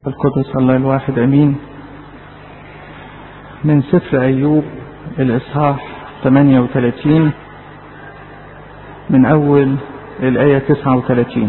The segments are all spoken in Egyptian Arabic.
القدس الله الواحد امين من سفر ايوب الاصحاح 38 من اول الايه 39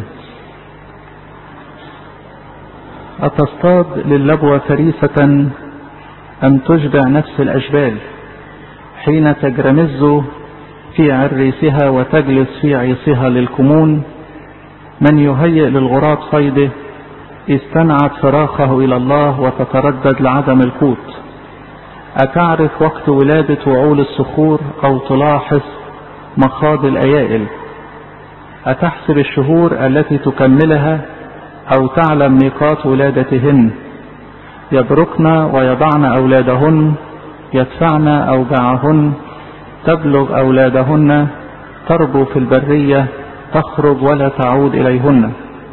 اتصطاد للبوة فريسة ام تشبع نفس الاشبال حين تجرمز في عريسها وتجلس في عيصها للكمون من يهيئ للغراب صيده استنعت فراخه إلى الله وتتردد لعدم القوت أتعرف وقت ولادة وعول الصخور أو تلاحظ مخاض الأيائل أتحسب الشهور التي تكملها أو تعلم ميقات ولادتهن يبركن ويضعن أولادهن يدفعن أوجاعهن تبلغ أولادهن تربو في البرية تخرج ولا تعود إليهن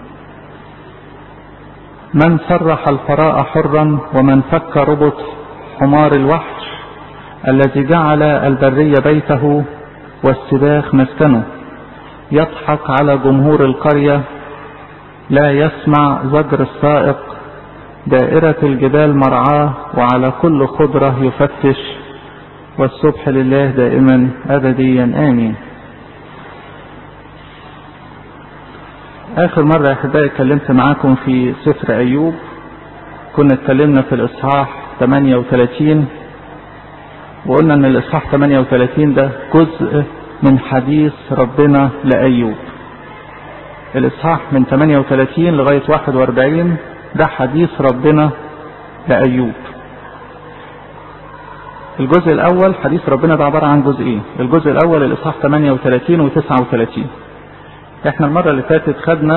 من سرح الفراء حرا ومن فك ربط حمار الوحش الذي جعل البرية بيته والسباخ مسكنه يضحك على جمهور القرية لا يسمع زجر السائق دائرة الجبال مرعاه وعلى كل خضرة يفتش والصبح لله دائما أبديا آمين آخر مرة يا أحبائي اتكلمت معاكم في سفر أيوب كنا اتكلمنا في الإصحاح 38 وقلنا إن الإصحاح 38 ده جزء من حديث ربنا لأيوب الإصحاح من 38 لغاية 41 ده حديث ربنا لأيوب الجزء الأول حديث ربنا ده عبارة عن جزئين الجزء الأول الإصحاح 38 و 39 احنا المرة اللي فاتت خدنا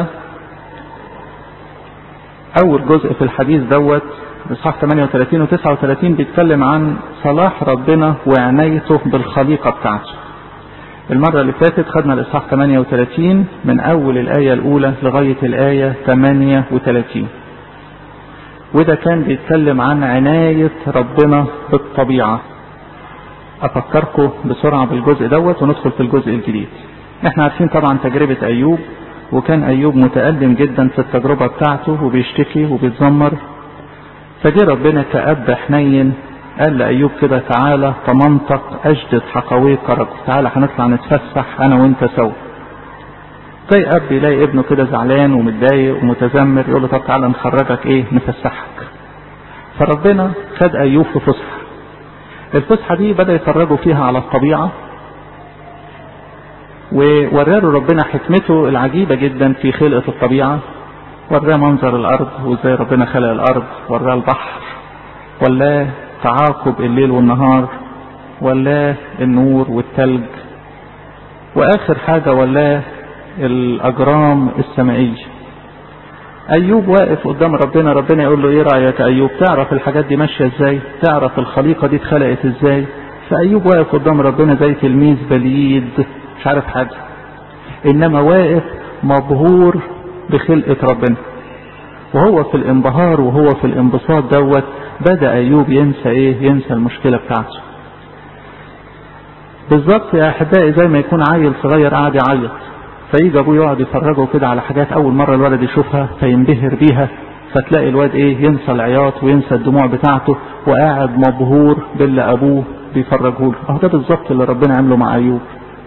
اول جزء في الحديث دوت اصحاح 38 و 39 بيتكلم عن صلاح ربنا وعنايته بالخليقة بتاعته المرة اللي فاتت خدنا الاصحاح 38 من اول الاية الاولى لغاية الاية 38 وده كان بيتكلم عن عناية ربنا بالطبيعة افكركم بسرعة بالجزء دوت وندخل في الجزء الجديد احنا عارفين طبعا تجربة ايوب وكان ايوب متألم جدا في التجربة بتاعته وبيشتكي وبيتذمر فجي ربنا كأب حنين قال لأيوب كده تعالى تمنطق أجدد حقويك كرجل تعالى هنطلع نتفسح أنا وأنت سوا زي أب يلاقي ابنه كده زعلان ومتضايق ومتذمر يقول له طب تعالى نخرجك إيه نفسحك فربنا خد أيوب في فسحة الفسحة دي بدأ يفرجوا فيها على الطبيعة ووراله ربنا حكمته العجيبة جدا في خلقة الطبيعة وراه منظر الأرض وازاي ربنا خلق الأرض وراه البحر ولاه تعاقب الليل والنهار ولاه النور والتلج وآخر حاجة ولاه الأجرام السمائية أيوب واقف قدام ربنا ربنا يقول له إيه رأيك أيوب تعرف الحاجات دي ماشية إزاي تعرف الخليقة دي اتخلقت إزاي فأيوب واقف قدام ربنا زي تلميذ بليد مش عارف حاجة إنما واقف مبهور بخلقة ربنا وهو في الانبهار وهو في الانبساط دوت بدأ أيوب ينسى إيه ينسى المشكلة بتاعته بالظبط يا أحبائي زي ما يكون عيل صغير قاعد يعيط فيجي أبوه يقعد يفرجه كده على حاجات أول مرة الولد يشوفها فينبهر بيها فتلاقي الواد إيه ينسى العياط وينسى الدموع بتاعته وقاعد مبهور باللي أبوه بيفرجه له أهو ده بالظبط اللي ربنا عمله مع أيوب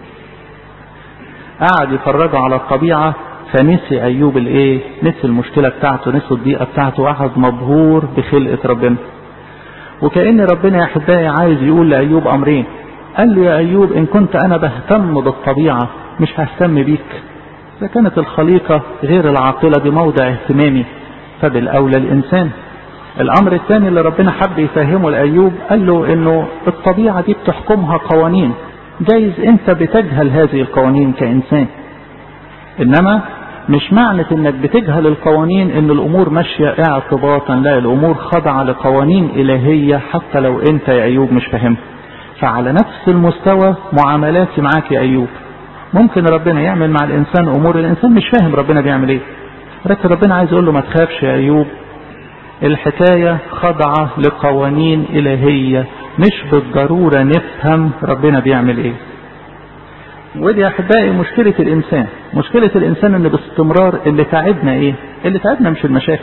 قعد يفرجه على الطبيعة فنسي أيوب الإيه؟ نسي المشكلة بتاعته نسي الضيقة بتاعته قعد مبهور بخلقة ربنا. وكأن ربنا يا أحبائي عايز يقول لأيوب أمرين. قال له يا أيوب إن كنت أنا بهتم بالطبيعة مش ههتم بيك. إذا كانت الخليقة غير العاقلة دي موضع اهتمامي فبالأولى الإنسان. الأمر الثاني اللي ربنا حب يفهمه لأيوب قال له إنه الطبيعة دي بتحكمها قوانين جايز انت بتجهل هذه القوانين كإنسان إنما مش معنى انك بتجهل القوانين ان الامور ماشية اعتباطا لا الامور خاضعة لقوانين الهية حتى لو انت يا ايوب مش فاهمها فعلى نفس المستوى معاملاتي معاك يا ايوب ممكن ربنا يعمل مع الانسان امور الانسان مش فاهم ربنا بيعمل ايه لكن ربنا عايز يقول له ما تخافش يا ايوب الحكاية خاضعة لقوانين الهية مش بالضرورة نفهم ربنا بيعمل ايه ودي يا احبائي مشكلة الانسان مشكلة الانسان ان باستمرار اللي تعبنا ايه اللي تعبنا مش المشاكل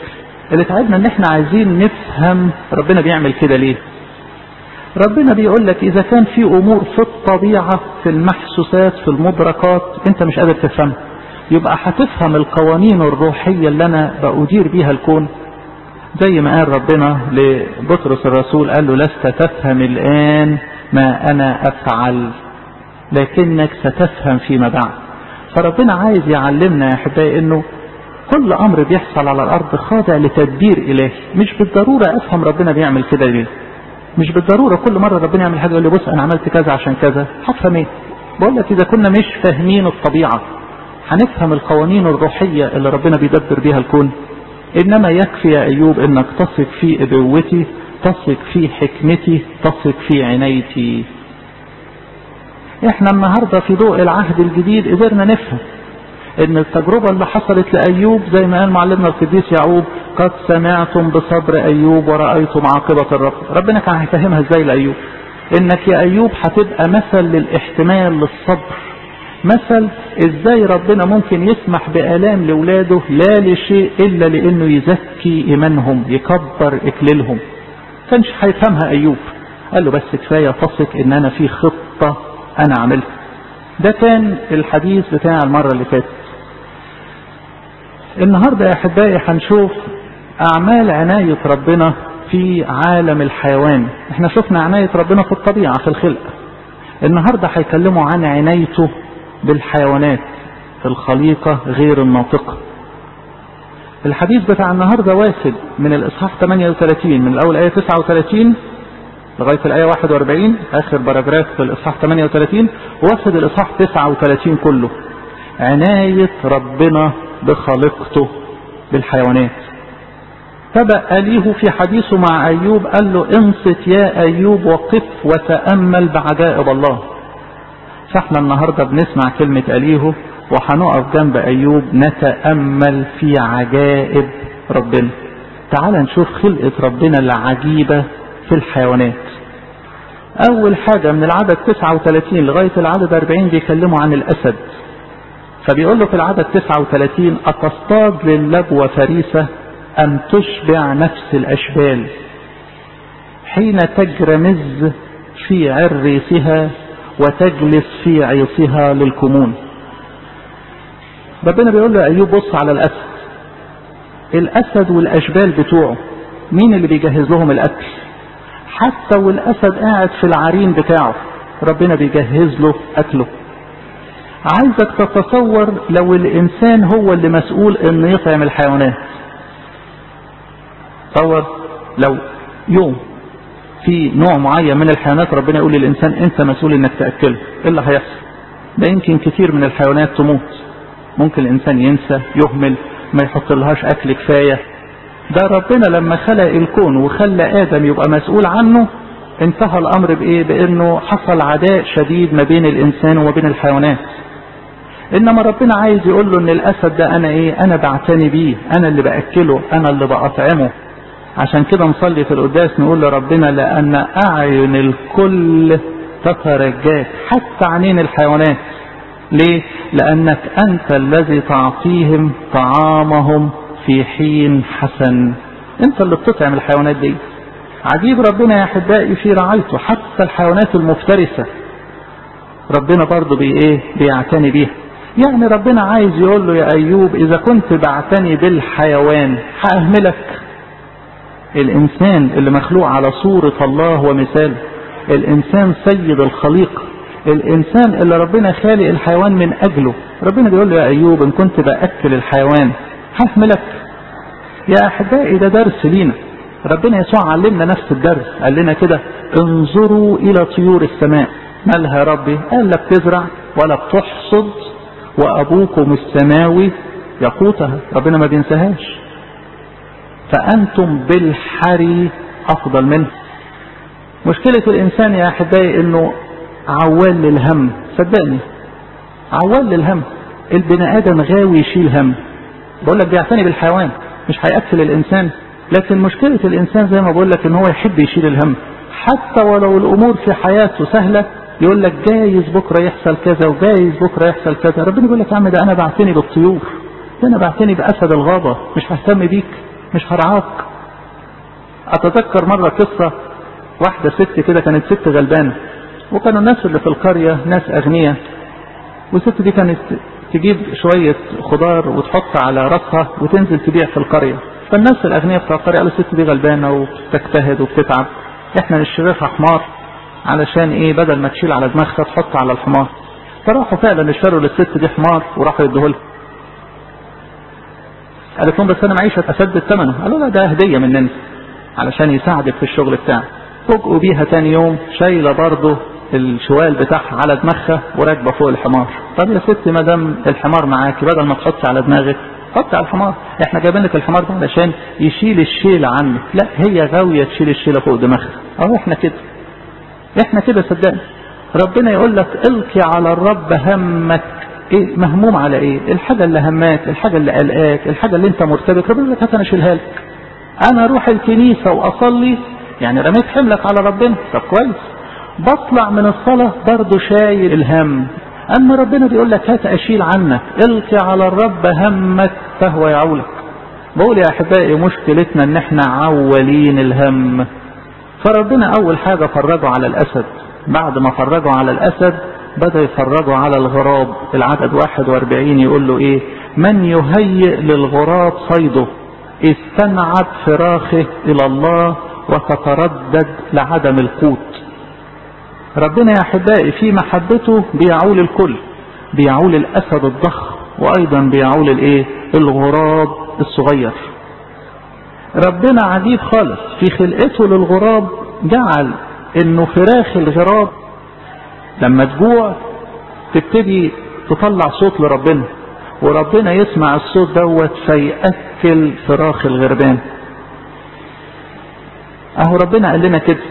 اللي تعبنا ان احنا عايزين نفهم ربنا بيعمل كده ليه ربنا بيقول لك اذا كان في امور في الطبيعة في المحسوسات في المدركات انت مش قادر تفهمها يبقى هتفهم القوانين الروحية اللي انا بأدير بيها الكون زي ما قال ربنا لبطرس الرسول قال له لست تفهم الآن ما أنا أفعل لكنك ستفهم فيما بعد فربنا عايز يعلمنا يا أحبائي إنه كل أمر بيحصل على الأرض خاضع لتدبير إلهي مش بالضرورة أفهم ربنا بيعمل كده ليه مش بالضرورة كل مرة ربنا يعمل حاجة يقول لي بص أنا عملت كذا عشان كذا هفهم إيه بقول لك إذا كنا مش فاهمين الطبيعة هنفهم القوانين الروحية اللي ربنا بيدبر بيها الكون إنما يكفي يا أيوب إنك تثق في أبوتي تثق في حكمتي تثق في عنايتي احنا النهاردة في ضوء العهد الجديد قدرنا نفهم ان التجربة اللي حصلت لأيوب زي ما قال معلمنا القديس يعقوب قد سمعتم بصبر أيوب ورأيتم عاقبة الرب ربنا كان هيفهمها ازاي لأيوب انك يا أيوب هتبقى مثل للاحتمال للصبر مثل ازاي ربنا ممكن يسمح بآلام لولاده لا لشيء الا لانه يزكي ايمانهم يكبر اكليلهم كانش هيفهمها ايوب قال له بس كفاية تثق ان انا في خطة انا عملتها ده كان الحديث بتاع المرة اللي فاتت النهاردة يا احبائي هنشوف اعمال عناية ربنا في عالم الحيوان احنا شفنا عناية ربنا في الطبيعة في الخلق النهاردة هيكلموا عن عنايته بالحيوانات في الخليقة غير الناطقة الحديث بتاع النهاردة واخد من الإصحاح 38 من الأول آية 39 لغاية الآية 41 آخر باراجراف في الإصحاح 38 واخد الإصحاح 39 كله عناية ربنا بخليقته بالحيوانات فبقى ليه في حديثه مع أيوب قال له انصت يا أيوب وقف وتأمل بعجائب الله فاحنا النهاردة بنسمع كلمة أليهو وهنقف جنب أيوب نتأمل في عجائب ربنا تعال نشوف خلقة ربنا العجيبة في الحيوانات أول حاجة من العدد 39 لغاية العدد 40 بيكلموا عن الأسد فبيقول له في العدد 39 أتصطاد للبوة فريسة أم تشبع نفس الأشبال حين تجرمز في عريسها وتجلس في عيصها للكمون ربنا بيقول له أيوب بص على الأسد الأسد والأشبال بتوعه مين اللي بيجهز لهم الأكل حتى والأسد قاعد في العرين بتاعه ربنا بيجهز له أكله عايزك تتصور لو الإنسان هو اللي مسؤول إنه يطعم الحيوانات تصور لو يوم في نوع معين من الحيوانات ربنا يقول للإنسان أنت مسؤول إنك تأكله إيه اللي هيحصل ده يمكن كتير من الحيوانات تموت ممكن الإنسان ينسى يهمل ما يحط لهاش أكل كفاية ده ربنا لما خلق الكون وخلى آدم يبقى مسؤول عنه انتهى الأمر بإيه بأنه حصل عداء شديد ما بين الإنسان وما بين الحيوانات إنما ربنا عايز يقول له إن الأسد ده أنا إيه أنا بعتني بيه أنا اللي بأكله أنا اللي بأطعمه عشان كده نصلي في القداس نقول لربنا لأن أعين الكل تترجاك حتى عينين الحيوانات ليه؟ لأنك أنت الذي تعطيهم طعامهم في حين حسن أنت اللي بتطعم الحيوانات دي عجيب ربنا يا أحبائي في رعايته حتى الحيوانات المفترسة ربنا برضه بي إيه؟ بيعتني بيها يعني ربنا عايز يقول له يا أيوب إذا كنت بعتني بالحيوان هأهملك الإنسان اللي مخلوق على صورة الله ومثاله الإنسان سيد الخليقة الإنسان اللي ربنا خالق الحيوان من أجله ربنا بيقول له يا أيوب إن كنت بأكل الحيوان هحملك يا أحبائي ده درس لينا ربنا يسوع علمنا نفس الدرس قال لنا كده انظروا إلى طيور السماء مالها يا ربي قال لا بتزرع ولا بتحصد وأبوكم السماوي يقوتها ربنا ما بينساهاش فأنتم بالحري أفضل منه مشكلة الإنسان يا أحبائي إنه عوال للهم صدقني عوال للهم البني آدم غاوي يشيل هم بقول لك بيعتني بالحيوان مش هيأكل الإنسان لكن مشكلة الإنسان زي ما بقول لك إن هو يحب يشيل الهم حتى ولو الأمور في حياته سهلة يقول لك جايز بكرة يحصل كذا وجايز بكرة يحصل كذا ربنا يقول لك يا عم ده أنا بعتني بالطيور ده أنا بعتني بأسد الغابة مش ههتم بيك مش هرعاك اتذكر مرة قصة واحدة ست كده كانت ست غلبانة وكانوا الناس اللي في القرية ناس اغنياء والست دي كانت تجيب شوية خضار وتحط على راسها وتنزل تبيع في القرية فالناس الاغنياء بتوع القرية قالوا الست دي غلبانة وبتجتهد وبتتعب احنا نشتريها حمار علشان ايه بدل ما تشيل على دماغها تحط على الحمار فراحوا فعلا اشتروا للست دي حمار وراحوا يدوه لها قالت لهم بس انا معيش اسدد ثمنه قالوا لا ده هديه مننا علشان يساعدك في الشغل بتاعك فوجئوا بيها تاني يوم شايله برضه الشوال بتاعها على دماغها وراكبه فوق الحمار طب يا ست ما دام الحمار معاكي بدل ما تحطي على دماغك حطي على الحمار احنا جايبين لك الحمار ده علشان يشيل الشيله عنك لا هي غاويه تشيل الشيله فوق دماغها اهو احنا كده احنا كده صدقني ربنا يقول لك القي على الرب همك ايه مهموم على ايه الحاجه اللي هماك الحاجه اللي قلقاك الحاجه اللي انت مرتبك ربنا يقول لك هات انا اشيلها لك انا اروح الكنيسه واصلي يعني رميت حملك على ربنا طب كويس بطلع من الصلاه برضه شايل الهم اما ربنا بيقول لك هات اشيل عنك القي على الرب همك فهو يعولك بقول يا احبائي مشكلتنا ان احنا عولين الهم فربنا اول حاجه فرجوا على الاسد بعد ما فرجوا على الاسد بدأ يفرجوا على الغراب العدد 41 يقول له ايه من يهيئ للغراب صيده استنعت فراخه الى الله وتتردد لعدم القوت ربنا يا احبائي في محبته بيعول الكل بيعول الاسد الضخم وايضا بيعول الايه الغراب الصغير ربنا عجيب خالص في خلقته للغراب جعل انه فراخ الغراب لما تجوع تبتدي تطلع صوت لربنا وربنا يسمع الصوت دوت فيأكل فراخ الغربان اهو ربنا قال لنا كده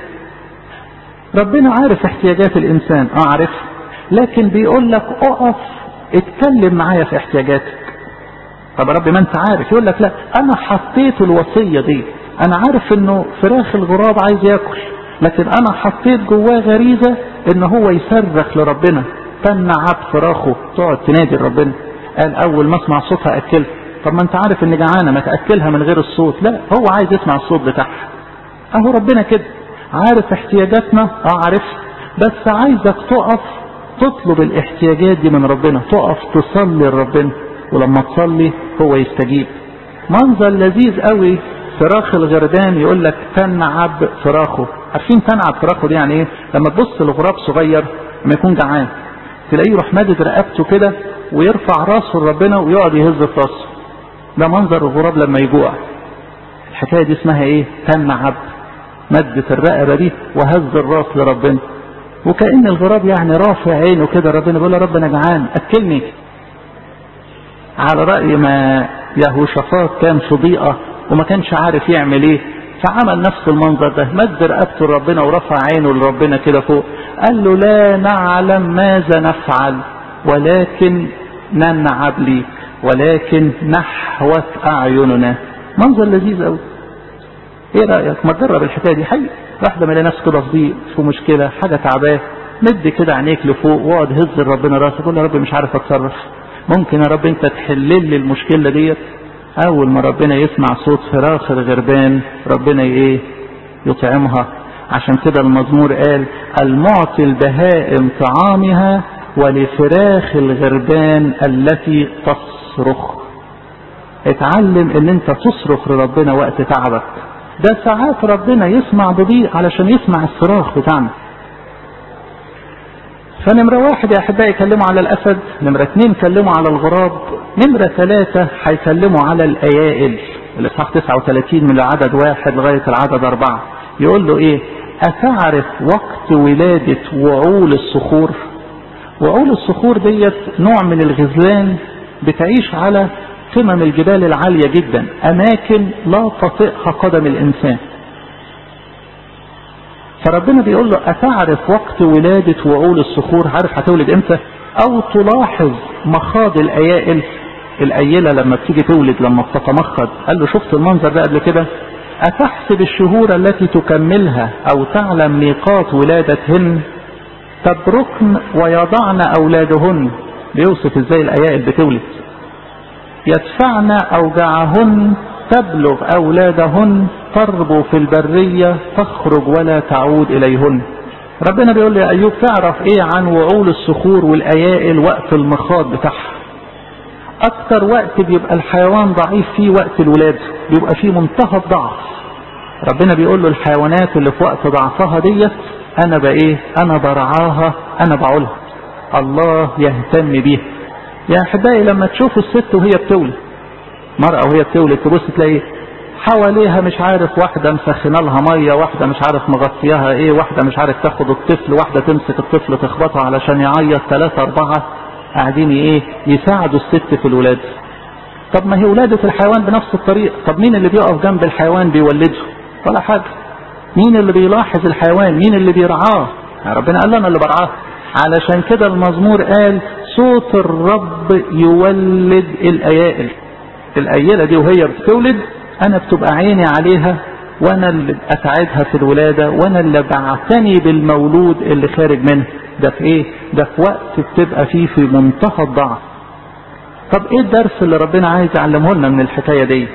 ربنا عارف احتياجات الانسان اه عارف لكن بيقول لك اقف اتكلم معايا في احتياجاتك طب يا رب ما انت عارف يقول لك لا انا حطيت الوصية دي انا عارف انه فراخ الغراب عايز ياكل لكن انا حطيت جواه غريزة ان هو يصرخ لربنا تنعت فراخه تقعد تنادي لربنا قال اول ما اسمع صوتها اكلها طب ما انت عارف ان جعانه ما تاكلها من غير الصوت لا هو عايز يسمع الصوت بتاعها اهو ربنا كده عارف احتياجاتنا اه عارف بس عايزك تقف تطلب الاحتياجات دي من ربنا تقف تصلي لربنا ولما تصلي هو يستجيب منظر لذيذ قوي فراخ الغربان يقول لك تنعب فراخه عارفين تنعب فراخه دي يعني ايه لما تبص لغراب صغير لما يكون جعان تلاقيه يروح مادد رقبته كده ويرفع راسه لربنا ويقعد يهز في راسه ده منظر الغراب لما يجوع الحكايه دي اسمها ايه تنعب مدة الرقبه دي وهز الراس لربنا وكأن الغراب يعني رافع عينه كده ربنا بيقول يا رب انا جعان اكلني على رأي ما يهوشافاط كان في ضيقة وما كانش عارف يعمل ايه فعمل نفس المنظر ده مد رقبته لربنا ورفع عينه لربنا كده فوق قال له لا نعلم ماذا نفعل ولكن ننعب ليك ولكن نحوت اعيننا منظر لذيذ قوي ايه رايك ما تجرب الحكايه دي حقيقي واحده من الناس كده في ضيق في مشكله حاجه تعباه مد كده عينيك لفوق واقعد هز لربنا راسك قول يا رب مش عارف اتصرف ممكن يا رب انت تحل لي المشكله ديت اول ما ربنا يسمع صوت فراخ الغربان ربنا ايه يطعمها عشان كده المزمور قال المعطي البهائم طعامها ولفراخ الغربان التي تصرخ اتعلم ان انت تصرخ لربنا وقت تعبك ده ساعات ربنا يسمع بضيق علشان يسمع الصراخ بتاعنا فنمرة واحد يا أحبائي يكلموا على الأسد نمرة اثنين كلموا على الغراب نمرة ثلاثة هيكلموا على الأيائل الإصحاح 39 من العدد واحد لغاية العدد أربعة يقول له إيه أتعرف وقت ولادة وعول الصخور وعول الصخور ديت نوع من الغزلان بتعيش على قمم الجبال العالية جدا أماكن لا تطئها قدم الإنسان فربنا بيقول له أتعرف وقت ولادة وعول الصخور عارف هتولد امتى أو تلاحظ مخاض الأيائل الأيلة لما بتيجي تولد لما بتتمخض قال له شفت المنظر ده قبل كده أتحسب الشهور التي تكملها أو تعلم ميقات ولادتهن تبركن ويضعن أولادهن بيوصف ازاي الأيائل بتولد يدفعن أوجاعهن تبلغ أولادهن تربو في البرية تخرج ولا تعود إليهن ربنا بيقول لي يا أيوب تعرف إيه عن وعول الصخور والأيائل وقت المخاض بتاعها أكتر وقت بيبقى الحيوان ضعيف فيه وقت الولادة بيبقى فيه منتهى الضعف ربنا بيقول له الحيوانات اللي في وقت ضعفها ديت أنا بإيه أنا برعاها أنا بعولها الله يهتم بيها يا أحبائي لما تشوفوا الست وهي بتولد مرأة وهي بتولد تبص تلاقي حواليها مش عارف واحدة مسخنة لها مية واحدة مش عارف مغطياها ايه واحدة مش عارف تاخد الطفل واحدة تمسك الطفل تخبطه علشان يعيط ثلاثة أربعة قاعدين ايه يساعدوا الست في الولادة طب ما هي ولادة الحيوان بنفس الطريقة طب مين اللي بيقف جنب الحيوان بيولده ولا حاجة مين اللي بيلاحظ الحيوان مين اللي بيرعاه يعني ربنا قال لنا اللي برعاه علشان كده المزمور قال صوت الرب يولد الأيائل الأيلة دي وهي بتولد أنا بتبقى عيني عليها وأنا اللي أساعدها في الولادة وأنا اللي بعتني بالمولود اللي خارج منها ده في إيه؟ ده في وقت بتبقى فيه في منتهى الضعف طب إيه الدرس اللي ربنا عايز يعلمه لنا من الحكاية دي؟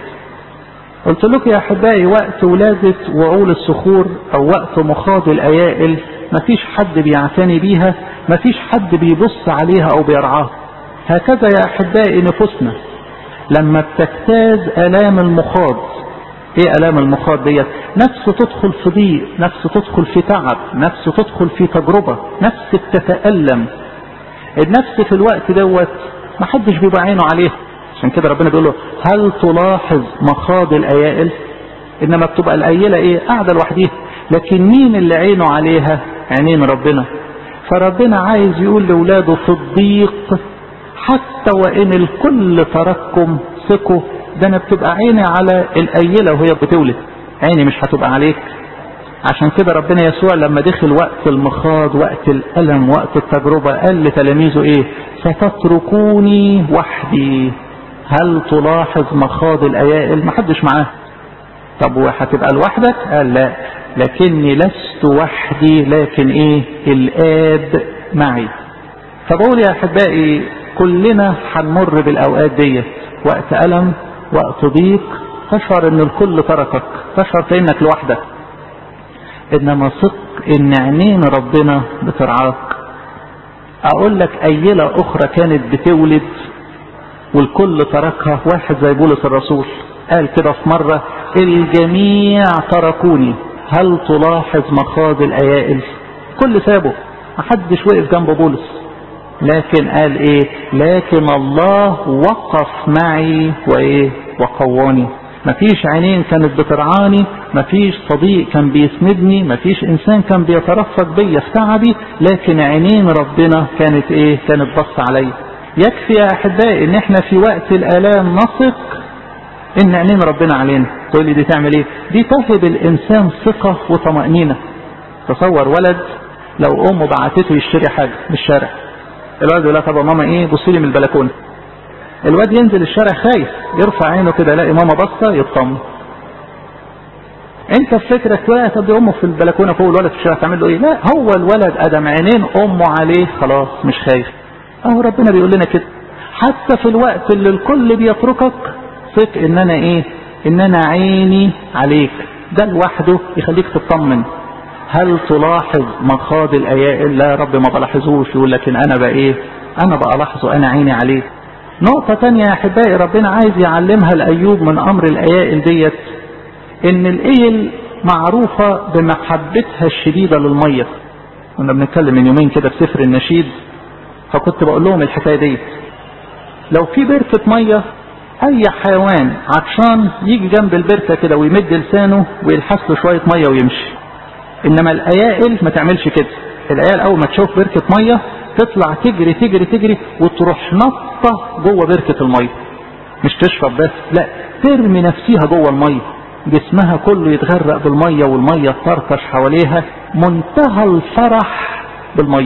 قلت لكم يا أحبائي وقت ولادة وعول الصخور أو وقت مخاض الأيائل مفيش حد بيعتني بيها مفيش حد بيبص عليها أو بيرعاها هكذا يا أحبائي نفوسنا لما بتجتاز آلام المخاض ايه آلام المخاض ديت نفس تدخل في ضيق نفس تدخل في تعب نفس تدخل في تجربة نفس بتتألم النفس في الوقت دوت محدش بيبقى عينه عليه عشان كده ربنا بيقول له هل تلاحظ مخاض الأيائل إنما بتبقى الأيلة إيه قاعدة لوحديها لكن مين اللي عينه عليها عينين ربنا فربنا عايز يقول لأولاده في الضيق حتى وإن الكل ترككم ثقوا ده أنا بتبقى عيني على الأيلة وهي بتولد عيني مش هتبقى عليك عشان كده ربنا يسوع لما دخل وقت المخاض وقت الألم وقت التجربة قال لتلاميذه إيه ستتركوني وحدي هل تلاحظ مخاض الأيائل محدش معاه طب وهتبقى لوحدك قال لا لكني لست وحدي لكن ايه الآب معي فبقول يا أحبائي كلنا هنمر بالأوقات ديت وقت ألم وقت ضيق تشعر ان الكل تركك تشعر كأنك لوحدك انما ثق ان عينين ربنا بترعاك اقول لك ايلة اخرى كانت بتولد والكل تركها واحد زي بولس الرسول قال كده في مرة الجميع تركوني هل تلاحظ مخاض الايائل كل سابه محدش وقف جنب بولس لكن قال ايه لكن الله وقف معي وايه وقواني مفيش عينين كانت بترعاني مفيش صديق كان بيسندني مفيش انسان كان بيترفق بيا في تعبي لكن عينين ربنا كانت ايه كانت بص عليا يكفي يا احبائي ان احنا في وقت الالام نثق ان عينين ربنا علينا تقول لي دي تعمل ايه دي تهب الانسان ثقة وطمأنينة تصور ولد لو امه بعتته يشتري حاجة من الشارع الولد يقول لها طب ماما ايه بصي لي من البلكونه الواد ينزل الشارع خايف يرفع عينه كده يلاقي ماما بصه يطمن انت في فكرك تقول طب دي امه في البلكونه فوق الولد في الشارع تعمل له ايه لا هو الولد ادم عينين امه عليه خلاص مش خايف اهو ربنا بيقول لنا كده حتى في الوقت اللي الكل بيتركك ثق ان انا ايه ان انا عيني عليك ده لوحده يخليك تطمن هل تلاحظ مخاض الايائل لا يا رب ما بلاحظوش يقول لكن انا بقى ايه انا بقى لاحظه انا عيني عليه نقطة تانية يا احبائي ربنا عايز يعلمها لايوب من امر الايائل ديت ان الايل معروفة بمحبتها الشديدة للمية كنا بنتكلم من يومين كده في سفر النشيد فكنت بقول لهم الحكاية ديت لو في بركة مية اي حيوان عطشان يجي جنب البركة كده ويمد لسانه ويلحس له شوية مية ويمشي انما الايائل ما تعملش كده الايائل اول ما تشوف بركة مية تطلع تجري تجري تجري وتروح نطة جوه بركة المية مش تشرب بس لا ترمي نفسها جوه المية جسمها كله يتغرق بالمية والمية تطرطش حواليها منتهى الفرح بالمية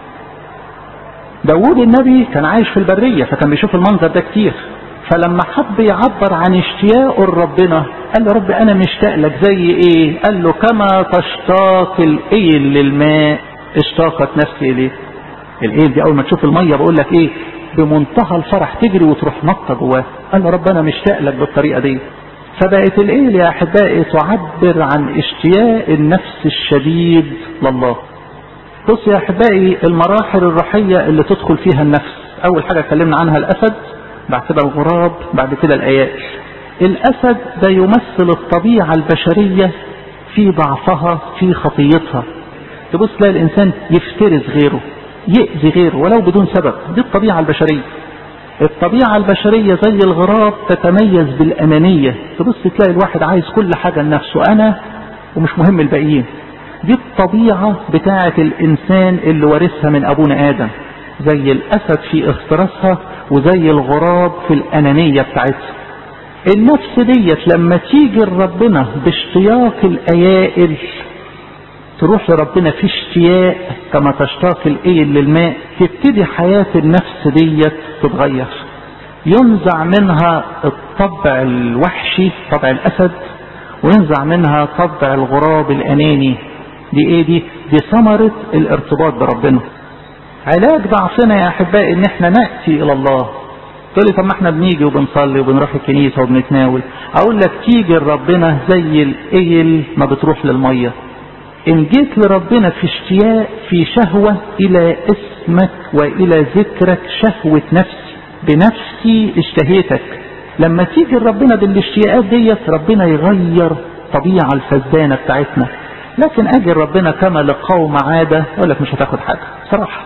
داود النبي كان عايش في البرية فكان بيشوف المنظر ده كتير فلما حب يعبر عن اشتياقه لربنا قال له رب انا مشتاق لك زي ايه قال له كما تشتاق الايل للماء اشتاقت نفسي اليه الايل دي اول ما تشوف الميه بقول لك ايه بمنتهى الفرح تجري وتروح نطه جواه قال له رب انا مشتاق لك بالطريقه دي فبقت الايه يا احبائي تعبر عن اشتياق النفس الشديد لله بص يا احبائي المراحل الروحيه اللي تدخل فيها النفس اول حاجه اتكلمنا عنها الاسد بعد كده الغراب بعد كده الايائل الاسد ده يمثل الطبيعه البشريه في ضعفها في خطيتها تبص تلاقي الانسان يفترس غيره يأذي غيره ولو بدون سبب دي الطبيعه البشريه الطبيعة البشرية زي الغراب تتميز بالأنانية تبص تلاقي الواحد عايز كل حاجة لنفسه أنا ومش مهم الباقيين دي الطبيعة بتاعة الإنسان اللي وارثها من أبونا آدم زي الأسد في اختراسها وزي الغراب في الأنانية بتاعتها النفس ديت لما تيجي لربنا باشتياق الأيائل تروح لربنا في اشتياق كما تشتاق الايل للماء تبتدي حياة النفس ديت تتغير ينزع منها الطبع الوحشي طبع الاسد وينزع منها طبع الغراب الاناني دي ايه دي دي ثمرة الارتباط بربنا علاج ضعفنا يا احبائي ان احنا نأتي الى الله تقول لي طب ما احنا بنيجي وبنصلي وبنروح الكنيسة وبنتناول اقول لك تيجي لربنا زي الايل ما بتروح للميه إن جيت لربنا في اشتياق في شهوة إلى اسمك وإلى ذكرك شهوة نفسي بنفسي اشتهيتك لما تيجي لربنا بالاشتياقات ديت ربنا يغير الطبيعة الفزدانة بتاعتنا لكن أجي ربنا كما لقوم عادة يقول لك مش هتاخد حاجة صراحة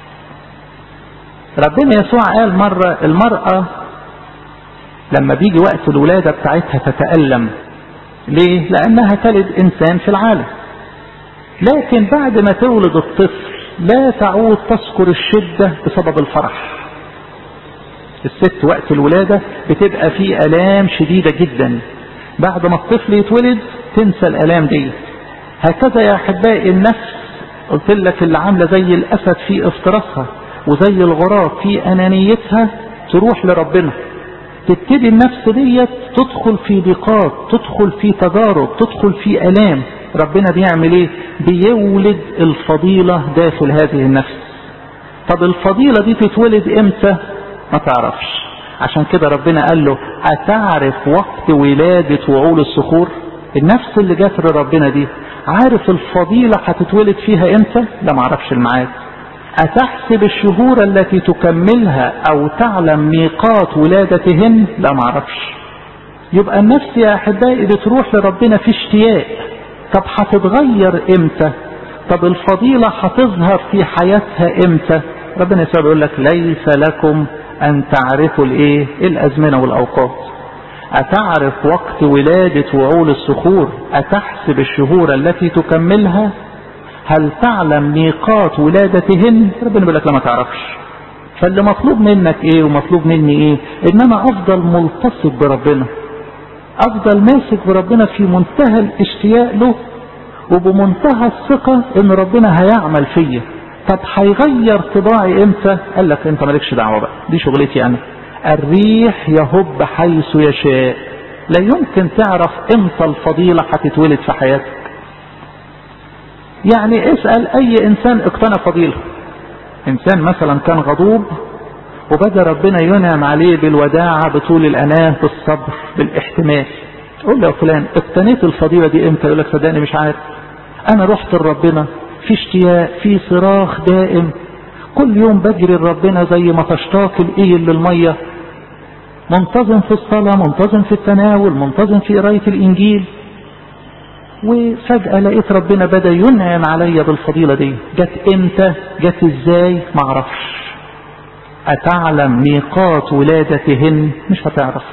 ربنا يسوع قال مرة المرأة لما بيجي وقت الولادة بتاعتها تتألم ليه؟ لأنها تلد إنسان في العالم لكن بعد ما تولد الطفل لا تعود تذكر الشدة بسبب الفرح الست وقت الولادة بتبقى في ألام شديدة جدا بعد ما الطفل يتولد تنسى الألام دي هكذا يا أحبائي النفس قلت لك اللي عاملة زي الأسد في افتراسها وزي الغراب في أنانيتها تروح لربنا تبتدي النفس ديت تدخل في ضيقات تدخل في تجارب تدخل في ألام ربنا بيعمل ايه بيولد الفضيلة داخل هذه النفس طب الفضيلة دي تتولد امتى ما تعرفش عشان كده ربنا قال له أتعرف وقت ولادة وعول الصخور النفس اللي جات لربنا دي عارف الفضيلة هتتولد فيها امتى لا معرفش الميعاد أتحسب الشهور التي تكملها أو تعلم ميقات ولادتهن لا معرفش يبقى النفس يا أحبائي بتروح لربنا في اشتياق طب هتتغير امتى طب الفضيلة هتظهر في حياتها امتى ربنا يسوع بيقول لك ليس لكم ان تعرفوا الايه الازمنة والاوقات اتعرف وقت ولادة وعول الصخور اتحسب الشهور التي تكملها هل تعلم ميقات ولادتهن ربنا بيقول لك لا ما تعرفش فاللي مطلوب منك ايه ومطلوب مني ايه ان انا افضل ملتصق بربنا افضل ماسك بربنا في منتهى الاشتياق له وبمنتهى الثقة ان ربنا هيعمل فيا طب هيغير طباعي امتى قال لك انت مالكش دعوة بقى دي شغلتي انا الريح يهب حيث يشاء لا يمكن تعرف امتى الفضيلة هتتولد في حياتك يعني اسأل اي انسان اقتنى فضيلة انسان مثلا كان غضوب وبدا ربنا ينعم عليه بالوداعة بطول الأناه بالصبر بالاحتمال قول له يا فلان اقتنيت الفضيلة دي امتى يقول لك صدقني مش عارف انا رحت لربنا في اشتياق في صراخ دائم كل يوم بجري لربنا زي ما تشتاق الايل للمية منتظم في الصلاة منتظم في التناول منتظم في قراية الانجيل وفجأة لقيت ربنا بدأ ينعم عليا بالفضيلة دي جت امتى جت ازاي معرفش أتعلم ميقات ولادتهن مش هتعرف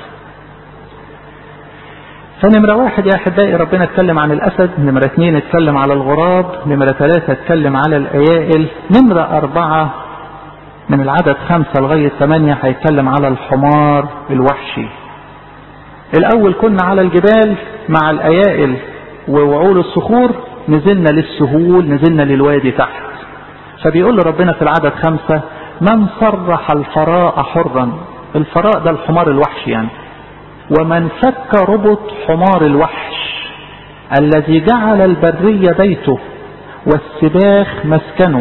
فنمرة واحد يا أحبائي ربنا اتكلم عن الأسد نمرة اثنين اتكلم على الغراب نمرة ثلاثة اتكلم على الأيائل نمرة أربعة من العدد خمسة لغاية ثمانية هيتكلم على الحمار الوحشي الأول كنا على الجبال مع الأيائل ووعول الصخور نزلنا للسهول نزلنا للوادي تحت فبيقول ربنا في العدد خمسة من صرح الفراء حرا الفراء ده الحمار الوحشي يعني ومن فك ربط حمار الوحش الذي جعل البرية بيته والسباخ مسكنه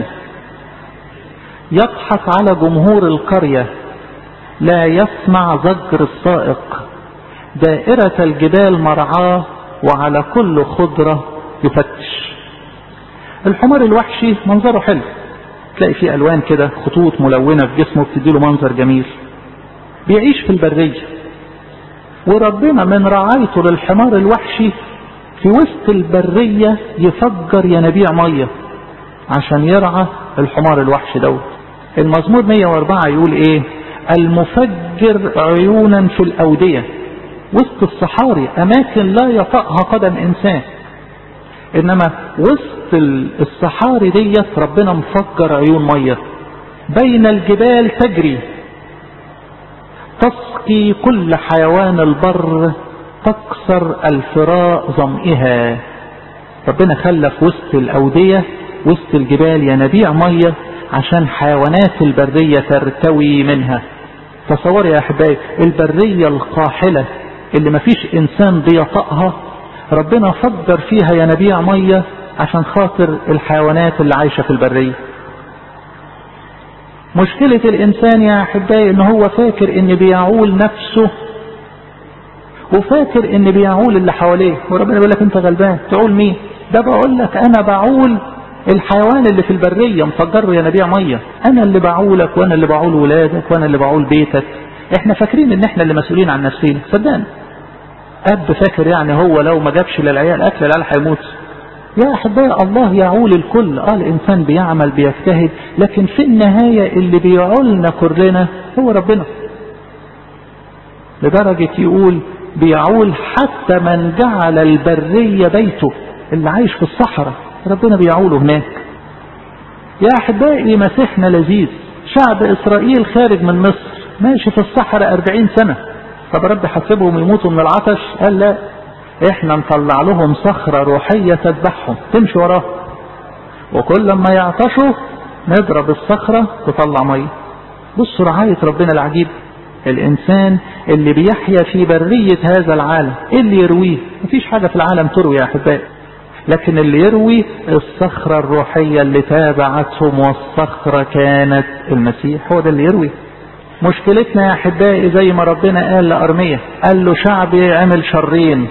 يضحك على جمهور القرية لا يسمع زجر السائق دائرة الجبال مرعاه وعلى كل خضرة يفتش الحمار الوحشي منظره حلو تلاقي فيه ألوان كده خطوط ملونة في جسمه بتديله منظر جميل بيعيش في البرية وربنا من رعايته للحمار الوحشي في وسط البرية يفجر ينابيع مية عشان يرعى الحمار الوحشي دوت المزمور 104 يقول ايه المفجر عيونا في الأودية وسط الصحاري أماكن لا يطأها قدم إنسان إنما وسط الصحاري ديت ربنا مفجر عيون مية بين الجبال تجري تسقي كل حيوان البر تكسر الفراء ظمئها ربنا خلى في وسط الأودية وسط الجبال ينابيع مية عشان حيوانات البرية ترتوي منها تصوري يا أحبائي البرية القاحلة اللي مفيش إنسان بيطأها ربنا فجر فيها ينابيع مية عشان خاطر الحيوانات اللي عايشة في البرية مشكلة الإنسان يا أحبائي إن هو فاكر إن بيعول نفسه وفاكر إن بيعول اللي حواليه وربنا بيقول لك أنت غلبان تعول مين؟ ده بقول لك أنا بعول الحيوان اللي في البرية مفجر ينابيع مية أنا اللي بعولك وأنا اللي بعول ولادك وأنا اللي بعول بيتك إحنا فاكرين إن إحنا اللي مسؤولين عن نفسينا صدقني أب فاكر يعني هو لو ما جابش للعيال أكل العيال هيموت يا أحبائي الله يعول الكل آه الإنسان بيعمل بيجتهد لكن في النهاية اللي بيعولنا كلنا هو ربنا لدرجة يقول بيعول حتى من جعل البرية بيته اللي عايش في الصحراء ربنا بيعوله هناك يا أحبائي مسيحنا لذيذ شعب إسرائيل خارج من مصر ماشي في الصحراء أربعين سنة طب رب حسبهم يموتوا من العطش قال لا احنا نطلع لهم صخرة روحية تذبحهم تمشي وراه وكل ما يعطشوا نضرب الصخرة تطلع مية بصوا رعاية ربنا العجيب الإنسان اللي بيحيا في برية هذا العالم إيه اللي يرويه مفيش حاجة في العالم تروي يا أحبائي لكن اللي يروي الصخرة الروحية اللي تابعتهم والصخرة كانت المسيح هو ده اللي يروي مشكلتنا يا أحبائي زي ما ربنا قال لأرمية قال له شعبي عمل شرين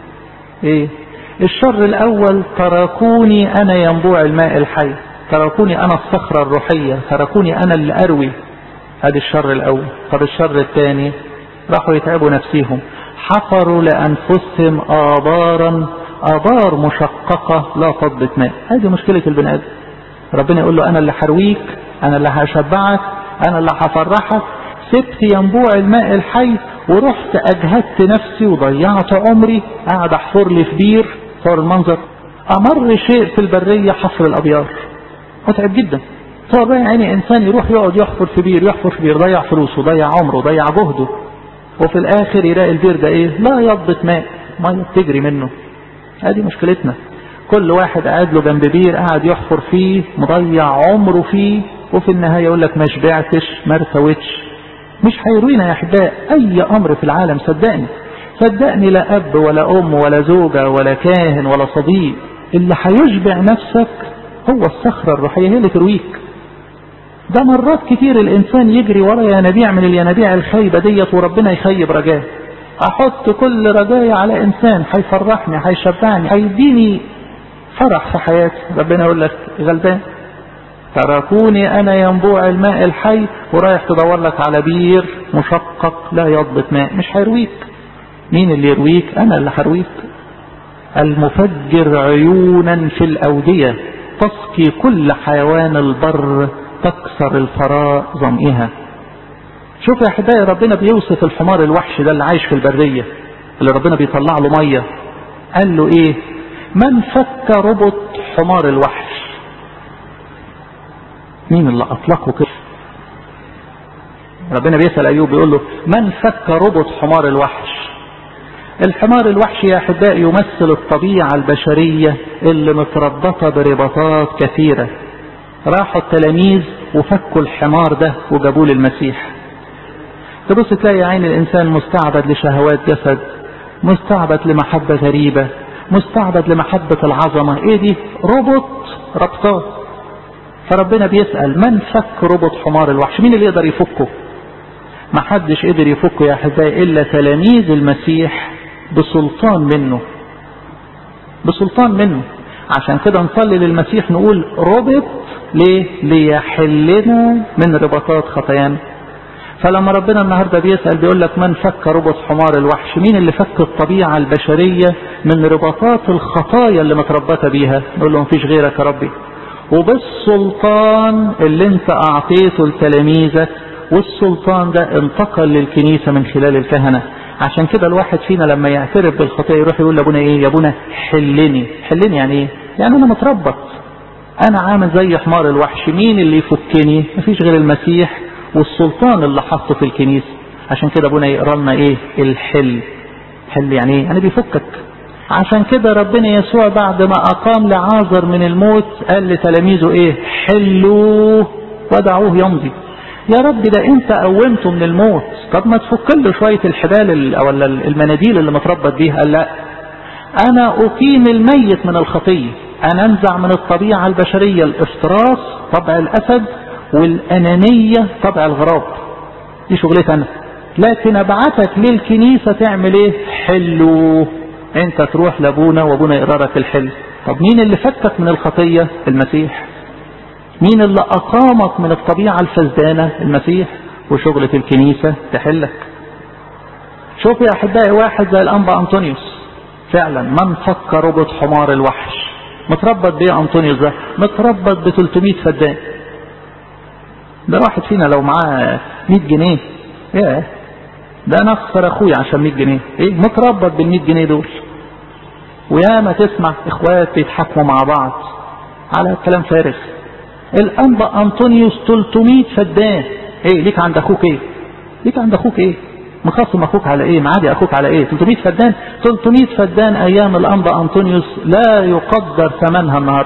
ايه الشر الاول تركوني انا ينبوع الماء الحي تركوني انا الصخرة الروحية تركوني انا اللي اروي هذا الشر الاول طب الشر الثاني راحوا يتعبوا نفسيهم حفروا لانفسهم ابارا ابار مشققة لا تضبط ماء هذه مشكلة البني ادم ربنا يقول له انا اللي حرويك انا اللي هشبعك انا اللي هفرحك سبت ينبوع الماء الحي ورحت اجهدت نفسي وضيعت عمري قاعد احفر لي في بير صار المنظر امر شيء في البرية حفر الابيار متعب جدا صار بقى يعني انسان يروح يقعد يحفر في بير يحفر في بير ضيع فلوسه ضيع عمره ضيع جهده وفي الاخر يلاقي البير ده ايه لا يضبط ماء ميه بتجري منه هذه مشكلتنا كل واحد قاعد له جنب بير قاعد يحفر فيه مضيع عمره فيه وفي النهاية يقول لك ما شبعتش ما ارتوتش مش هيروينا يا احباء اي امر في العالم صدقني صدقني لا اب ولا ام ولا زوجة ولا كاهن ولا صديق اللي هيشبع نفسك هو الصخرة الروحية هي اللي ترويك ده مرات كتير الانسان يجري ورا ينابيع من الينابيع الخايبة ديت وربنا يخيب رجاه احط كل رجاي على انسان هيفرحني هيشبعني هيديني فرح في حياتي ربنا يقول لك غلبان تركوني انا ينبوع الماء الحي ورايح تدور لك على بير مشقق لا يضبط ماء مش هيرويك مين اللي يرويك انا اللي هرويك المفجر عيونا في الاودية تسقي كل حيوان البر تكسر الفراء ظمئها شوف يا احبائي ربنا بيوصف الحمار الوحش ده اللي عايش في البرية اللي ربنا بيطلع له مية قال له ايه من فك ربط حمار الوحش مين اللي اطلقه كده ربنا بيسأل ايوب بيقول له من فك ربط حمار الوحش الحمار الوحشي يا احبائي يمثل الطبيعة البشرية اللي متربطة برباطات كثيرة راحوا التلاميذ وفكوا الحمار ده وجابوه للمسيح تبص تلاقي عين الانسان مستعبد لشهوات جسد مستعبد لمحبة غريبة مستعبد لمحبة العظمة ايه دي ربط ربطات فربنا بيسأل من فك ربط حمار الوحش مين اللي يقدر يفكه ما حدش قدر يفكه يا أحبائي إلا تلاميذ المسيح بسلطان منه بسلطان منه عشان كده نصلي للمسيح نقول ربط ليه ليحلنا من رباطات خطايانا فلما ربنا النهارده بيسأل بيقول لك من فك ربط حمار الوحش مين اللي فك الطبيعة البشرية من رباطات الخطايا اللي متربطة بيها نقول له مفيش غيرك يا ربي وبالسلطان اللي انت اعطيته لتلاميذك والسلطان ده انتقل للكنيسة من خلال الكهنة عشان كده الواحد فينا لما يعترف بالخطيئة يروح يقول لابونا ايه يا ابونا حلني حلني يعني ايه يعني انا متربط انا عامل زي حمار الوحش مين اللي يفكني مفيش غير المسيح والسلطان اللي حطه في الكنيسة عشان كده ابونا يقرا لنا ايه الحل حل يعني ايه يعني بيفكك عشان كده ربنا يسوع بعد ما اقام لعازر من الموت قال لتلاميذه ايه حلوه ودعوه يمضي يا رب ده انت قومته من الموت طب ما تفك له شويه الحبال او المناديل اللي متربط بيها قال لا انا اقيم الميت من الخطيه انا انزع من الطبيعه البشريه الافتراس طبع الاسد والانانيه طبع الغراب دي شغلتي انا لكن ابعتك للكنيسه تعمل ايه حلو انت تروح لابونا وابونا يقرا لك الحل طب مين اللي فكك من الخطيه المسيح مين اللي أقامك من الطبيعة الفزدانة المسيح وشغلة الكنيسة تحلك شوف يا أحبائي واحد زي الأنبا أنطونيوس فعلا من فك ربط حمار الوحش متربط بيه أنطونيوس ده متربط ب 300 فدان ده واحد فينا لو معاه 100 جنيه ايه ده انا اخسر اخويا عشان 100 جنيه ايه متربط بال 100 جنيه دول وياما تسمع اخوات بيتحاكموا مع بعض على كلام فارغ الانبا انطونيوس 300 فدان ايه ليك عند اخوك ايه ليك عند اخوك ايه مخصم اخوك على ايه معادي اخوك على ايه 300 فدان 300 فدان ايام الانبا انطونيوس لا يقدر ثمنها النهارده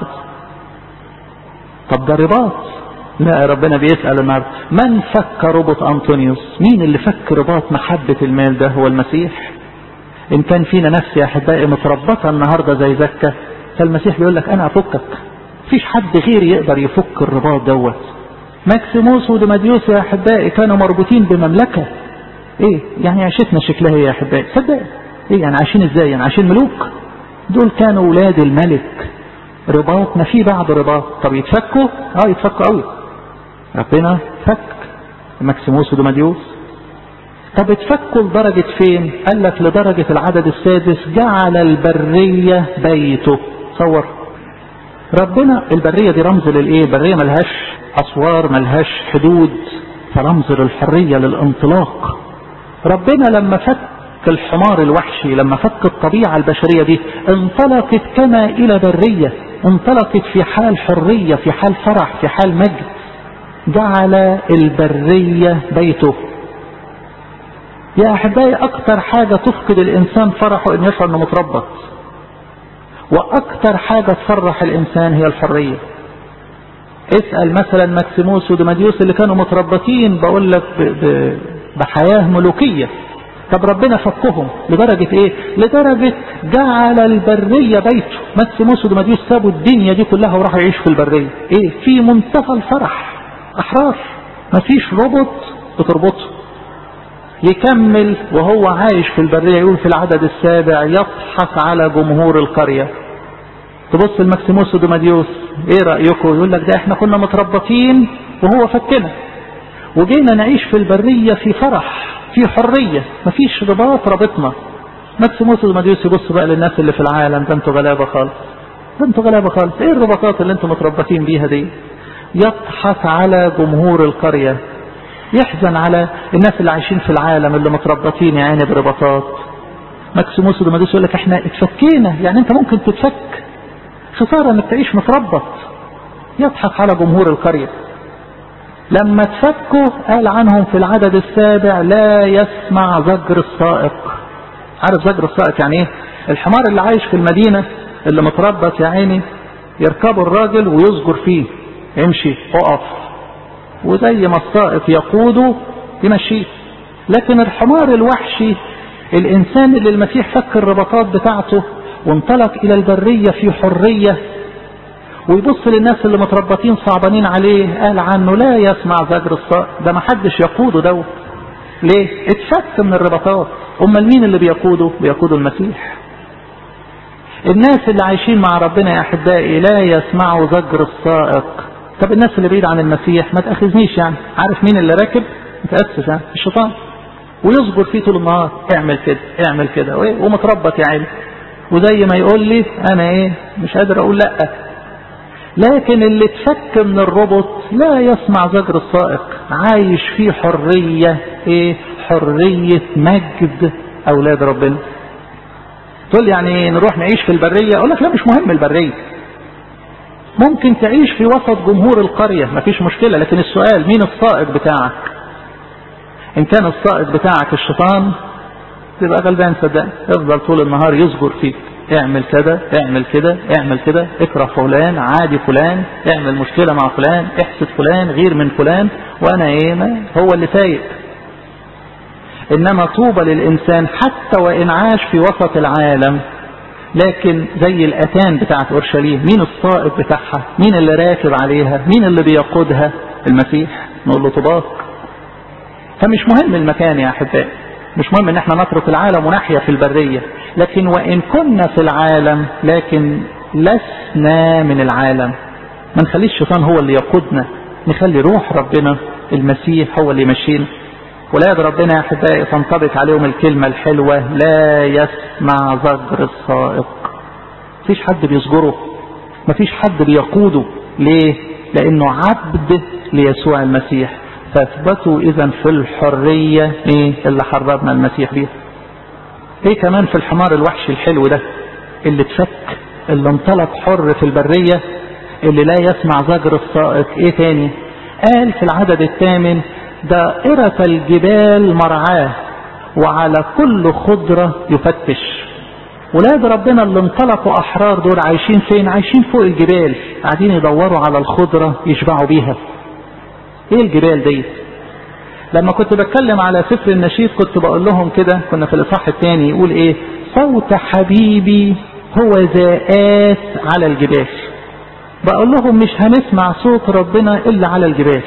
طب ده رباط لا ربنا بيسأل النهارده من فك ربط انطونيوس مين اللي فك رباط محبة المال ده هو المسيح ان كان فينا نفس يا احبائي متربطة النهارده زي زكة فالمسيح بيقول لك انا افكك مفيش حد غيري يقدر يفك الرباط دوت ماكسيموس وديماديوس يا احبائي كانوا مربوطين بمملكه ايه يعني عيشتنا شكلها ايه يا احبائي صدق ايه يعني عايشين ازاي يعني عايشين ملوك دول كانوا ولاد الملك رباط ما في بعد رباط طب يتفكوا اه يتفكوا قوي ربنا فك ماكسيموس وديماديوس طب اتفكوا لدرجة فين قال لك لدرجة العدد السادس جعل البرية بيته تصور ربنا البرية دي رمز للايه برية ملهاش اسوار ملهاش حدود فرمز للحرية للانطلاق ربنا لما فك الحمار الوحشي لما فك الطبيعة البشرية دي انطلقت كما الى برية انطلقت في حال حرية في حال فرح في حال مجد جعل البرية بيته يا احبائي اكتر حاجة تفقد الانسان فرحه ان يشعر انه متربط واكتر حاجة تفرح الانسان هي الحرية اسأل مثلا ماكسيموس وديماديوس اللي كانوا متربطين بقول لك بحياة ملوكية طب ربنا فكهم لدرجة ايه لدرجة جعل البرية بيته ماكسيموس وديماديوس سابوا الدنيا دي كلها وراحوا يعيشوا في البرية ايه في منتهى الفرح احرار مفيش ربط بتربطه يكمل وهو عايش في البرية يقول في العدد السابع يضحك على جمهور القرية تبص المكسيموس وديماديوس ايه رأيكم يقول لك ده احنا كنا متربطين وهو فكنا وجينا نعيش في البرية في فرح في حرية مفيش رباط رابطنا مكسيموس وديماديوس يبص بقى للناس اللي في العالم ده انتوا غلابة خالص ده انتوا غلابة خالص ايه الرباطات اللي انتوا متربطين بيها دي يضحك على جمهور القرية يحزن على الناس اللي عايشين في العالم اللي متربطين يا عيني برباطات ماكسيموس وديماديوس يقول لك احنا اتفكينا يعني انت ممكن تتفك خسارة انك تعيش متربط يضحك على جمهور القرية لما تفكوا قال عنهم في العدد السابع لا يسمع زجر السائق عارف زجر السائق يعني ايه الحمار اللي عايش في المدينة اللي متربط يا عيني يركبوا الراجل ويزجر فيه امشي اقف وزي ما السائق يقوده يمشيه لكن الحمار الوحشي الانسان اللي المسيح فك الرباطات بتاعته وانطلق الى البرية في حرية ويبص للناس اللي متربطين صعبانين عليه قال عنه لا يسمع زجر الصائق ده ما حدش يقوده دوت ليه اتفك من الرباطات امال مين اللي بيقوده بيقوده المسيح الناس اللي عايشين مع ربنا يا احبائي لا يسمعوا زجر السائق طب الناس اللي بعيد عن المسيح ما تاخذنيش يعني عارف مين اللي راكب متاسس يعني الشيطان ويصبر فيه طول النهار اعمل كده اعمل كده ومتربط يا عيني وزي ما يقول لي انا ايه مش قادر اقول لا لكن اللي اتفك من الربط لا يسمع زجر السائق عايش في حرية ايه حرية مجد اولاد ربنا تقول يعني نروح نعيش في البرية اقول لك لا مش مهم البرية ممكن تعيش في وسط جمهور القرية مفيش مشكلة لكن السؤال مين السائق بتاعك ان كان السائق بتاعك الشيطان تبقى غلبان صدقني يفضل طول النهار يصبر فيك اعمل كده اعمل كده اعمل كده اكره فلان عادي فلان اعمل مشكلة مع فلان احسد فلان غير من فلان وانا ايه ما هو اللي سايق انما طوبى للانسان حتى وان عاش في وسط العالم لكن زي الاتان بتاعت اورشليم مين السائق بتاعها مين اللي راكب عليها مين اللي بيقودها المسيح نقول له طباق فمش مهم المكان يا احبائي مش مهم ان احنا نترك العالم ونحيا في البرية لكن وان كنا في العالم لكن لسنا من العالم ما نخليش الشيطان هو اللي يقودنا نخلي روح ربنا المسيح هو اللي يمشينا ولاد ربنا يا احبائي تنطبق عليهم الكلمة الحلوة لا يسمع زجر السائق مفيش حد بيصجره مفيش حد بيقوده ليه لانه عبد ليسوع المسيح فاثبتوا اذا في الحرية ايه اللي حررنا المسيح بيها ايه كمان في الحمار الوحشي الحلو ده اللي اتفك اللي انطلق حر في البرية اللي لا يسمع زجر السائق ايه تاني قال في العدد الثامن دائرة الجبال مرعاه وعلى كل خضرة يفتش ولاد ربنا اللي انطلقوا احرار دول عايشين فين عايشين فوق الجبال قاعدين يدوروا على الخضرة يشبعوا بيها ايه الجبال دي لما كنت بتكلم على سفر النشيد كنت بقول لهم كده كنا في الاصحاح الثاني يقول ايه صوت حبيبي هو زائات على الجبال بقول لهم مش هنسمع صوت ربنا الا على الجبال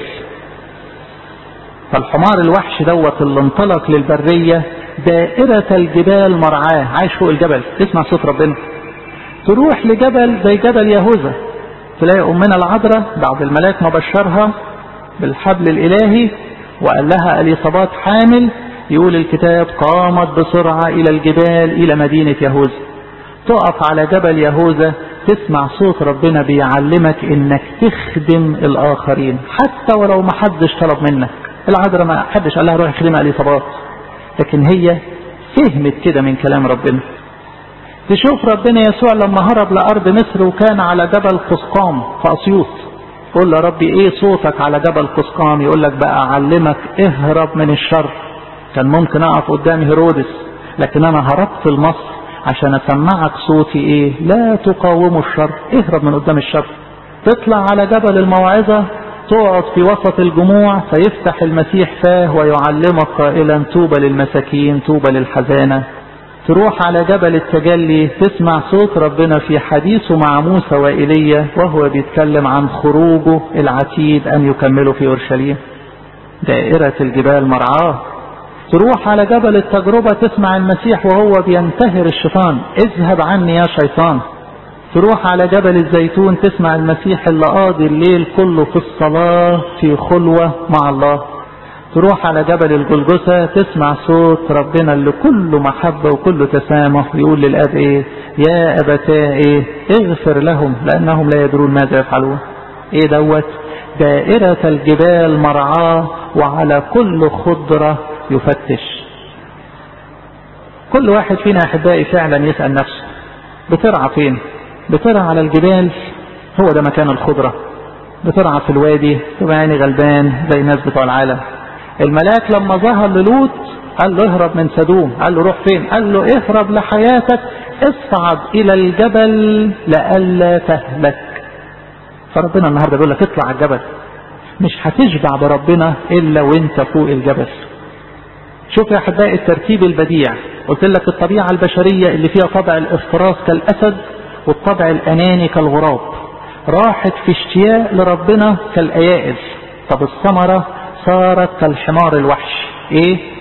فالحمار الوحش دوت اللي انطلق للبرية دائرة الجبال مرعاه عايش فوق الجبل تسمع صوت ربنا تروح لجبل زي جبل يهوذا تلاقي أمنا العذراء بعد الملاك ما بشرها بالحبل الإلهي وقال لها اليصابات حامل يقول الكتاب قامت بسرعة إلى الجبال إلى مدينة يهوذا تقف على جبل يهوذا تسمع صوت ربنا بيعلمك انك تخدم الاخرين حتى ولو ما حدش طلب منك العذراء ما حدش قال لها روحي خدمة اليصابات لكن هي فهمت كده من كلام ربنا تشوف ربنا يسوع لما هرب لأرض مصر وكان على جبل قسقام في أسيوط قول له ربي ايه صوتك على جبل قسقام يقول لك بقى اعلمك اهرب من الشر كان ممكن اقف قدام هيرودس لكن انا هربت لمصر عشان اسمعك صوتي ايه لا تقاوموا الشر اهرب من قدام الشر تطلع على جبل الموعظة تقعد في وسط الجموع فيفتح المسيح فاه ويعلمك قائلا طوبى للمساكين طوبى للحزانة تروح على جبل التجلي تسمع صوت ربنا في حديثه مع موسى وإيليا وهو بيتكلم عن خروجه العتيد أن يكملوا في أورشليم دائرة الجبال مرعاه تروح على جبل التجربة تسمع المسيح وهو بينتهر الشيطان اذهب عني يا شيطان تروح على جبل الزيتون تسمع المسيح اللي قاضي الليل كله في الصلاة في خلوة مع الله تروح على جبل الجلجثة تسمع صوت ربنا اللي كله محبة وكله تسامح ويقول للأب ايه يا أبتاه ايه اغفر لهم لأنهم لا يدرون ماذا يفعلون ايه دوت دائرة الجبال مرعاه وعلى كل خضرة يفتش كل واحد فينا أحبائي فعلا يسأل نفسه بترعى فين بترعى على الجبال هو ده مكان الخضرة بترعى في الوادي تبقى يعني غلبان زي الناس بتوع العالم الملاك لما ظهر للوط قال له اهرب من سدوم قال له روح فين قال له اهرب لحياتك اصعد الى الجبل لئلا تهلك فربنا النهارده بيقول لك اطلع على الجبل مش هتشبع بربنا الا وانت فوق الجبل شوف يا احبائي الترتيب البديع قلت لك الطبيعه البشريه اللي فيها طبع الافتراس كالاسد والطبع الاناني كالغراب راحت في اشتياق لربنا كالايائل طب الثمره صارت كالحمار الوحش ايه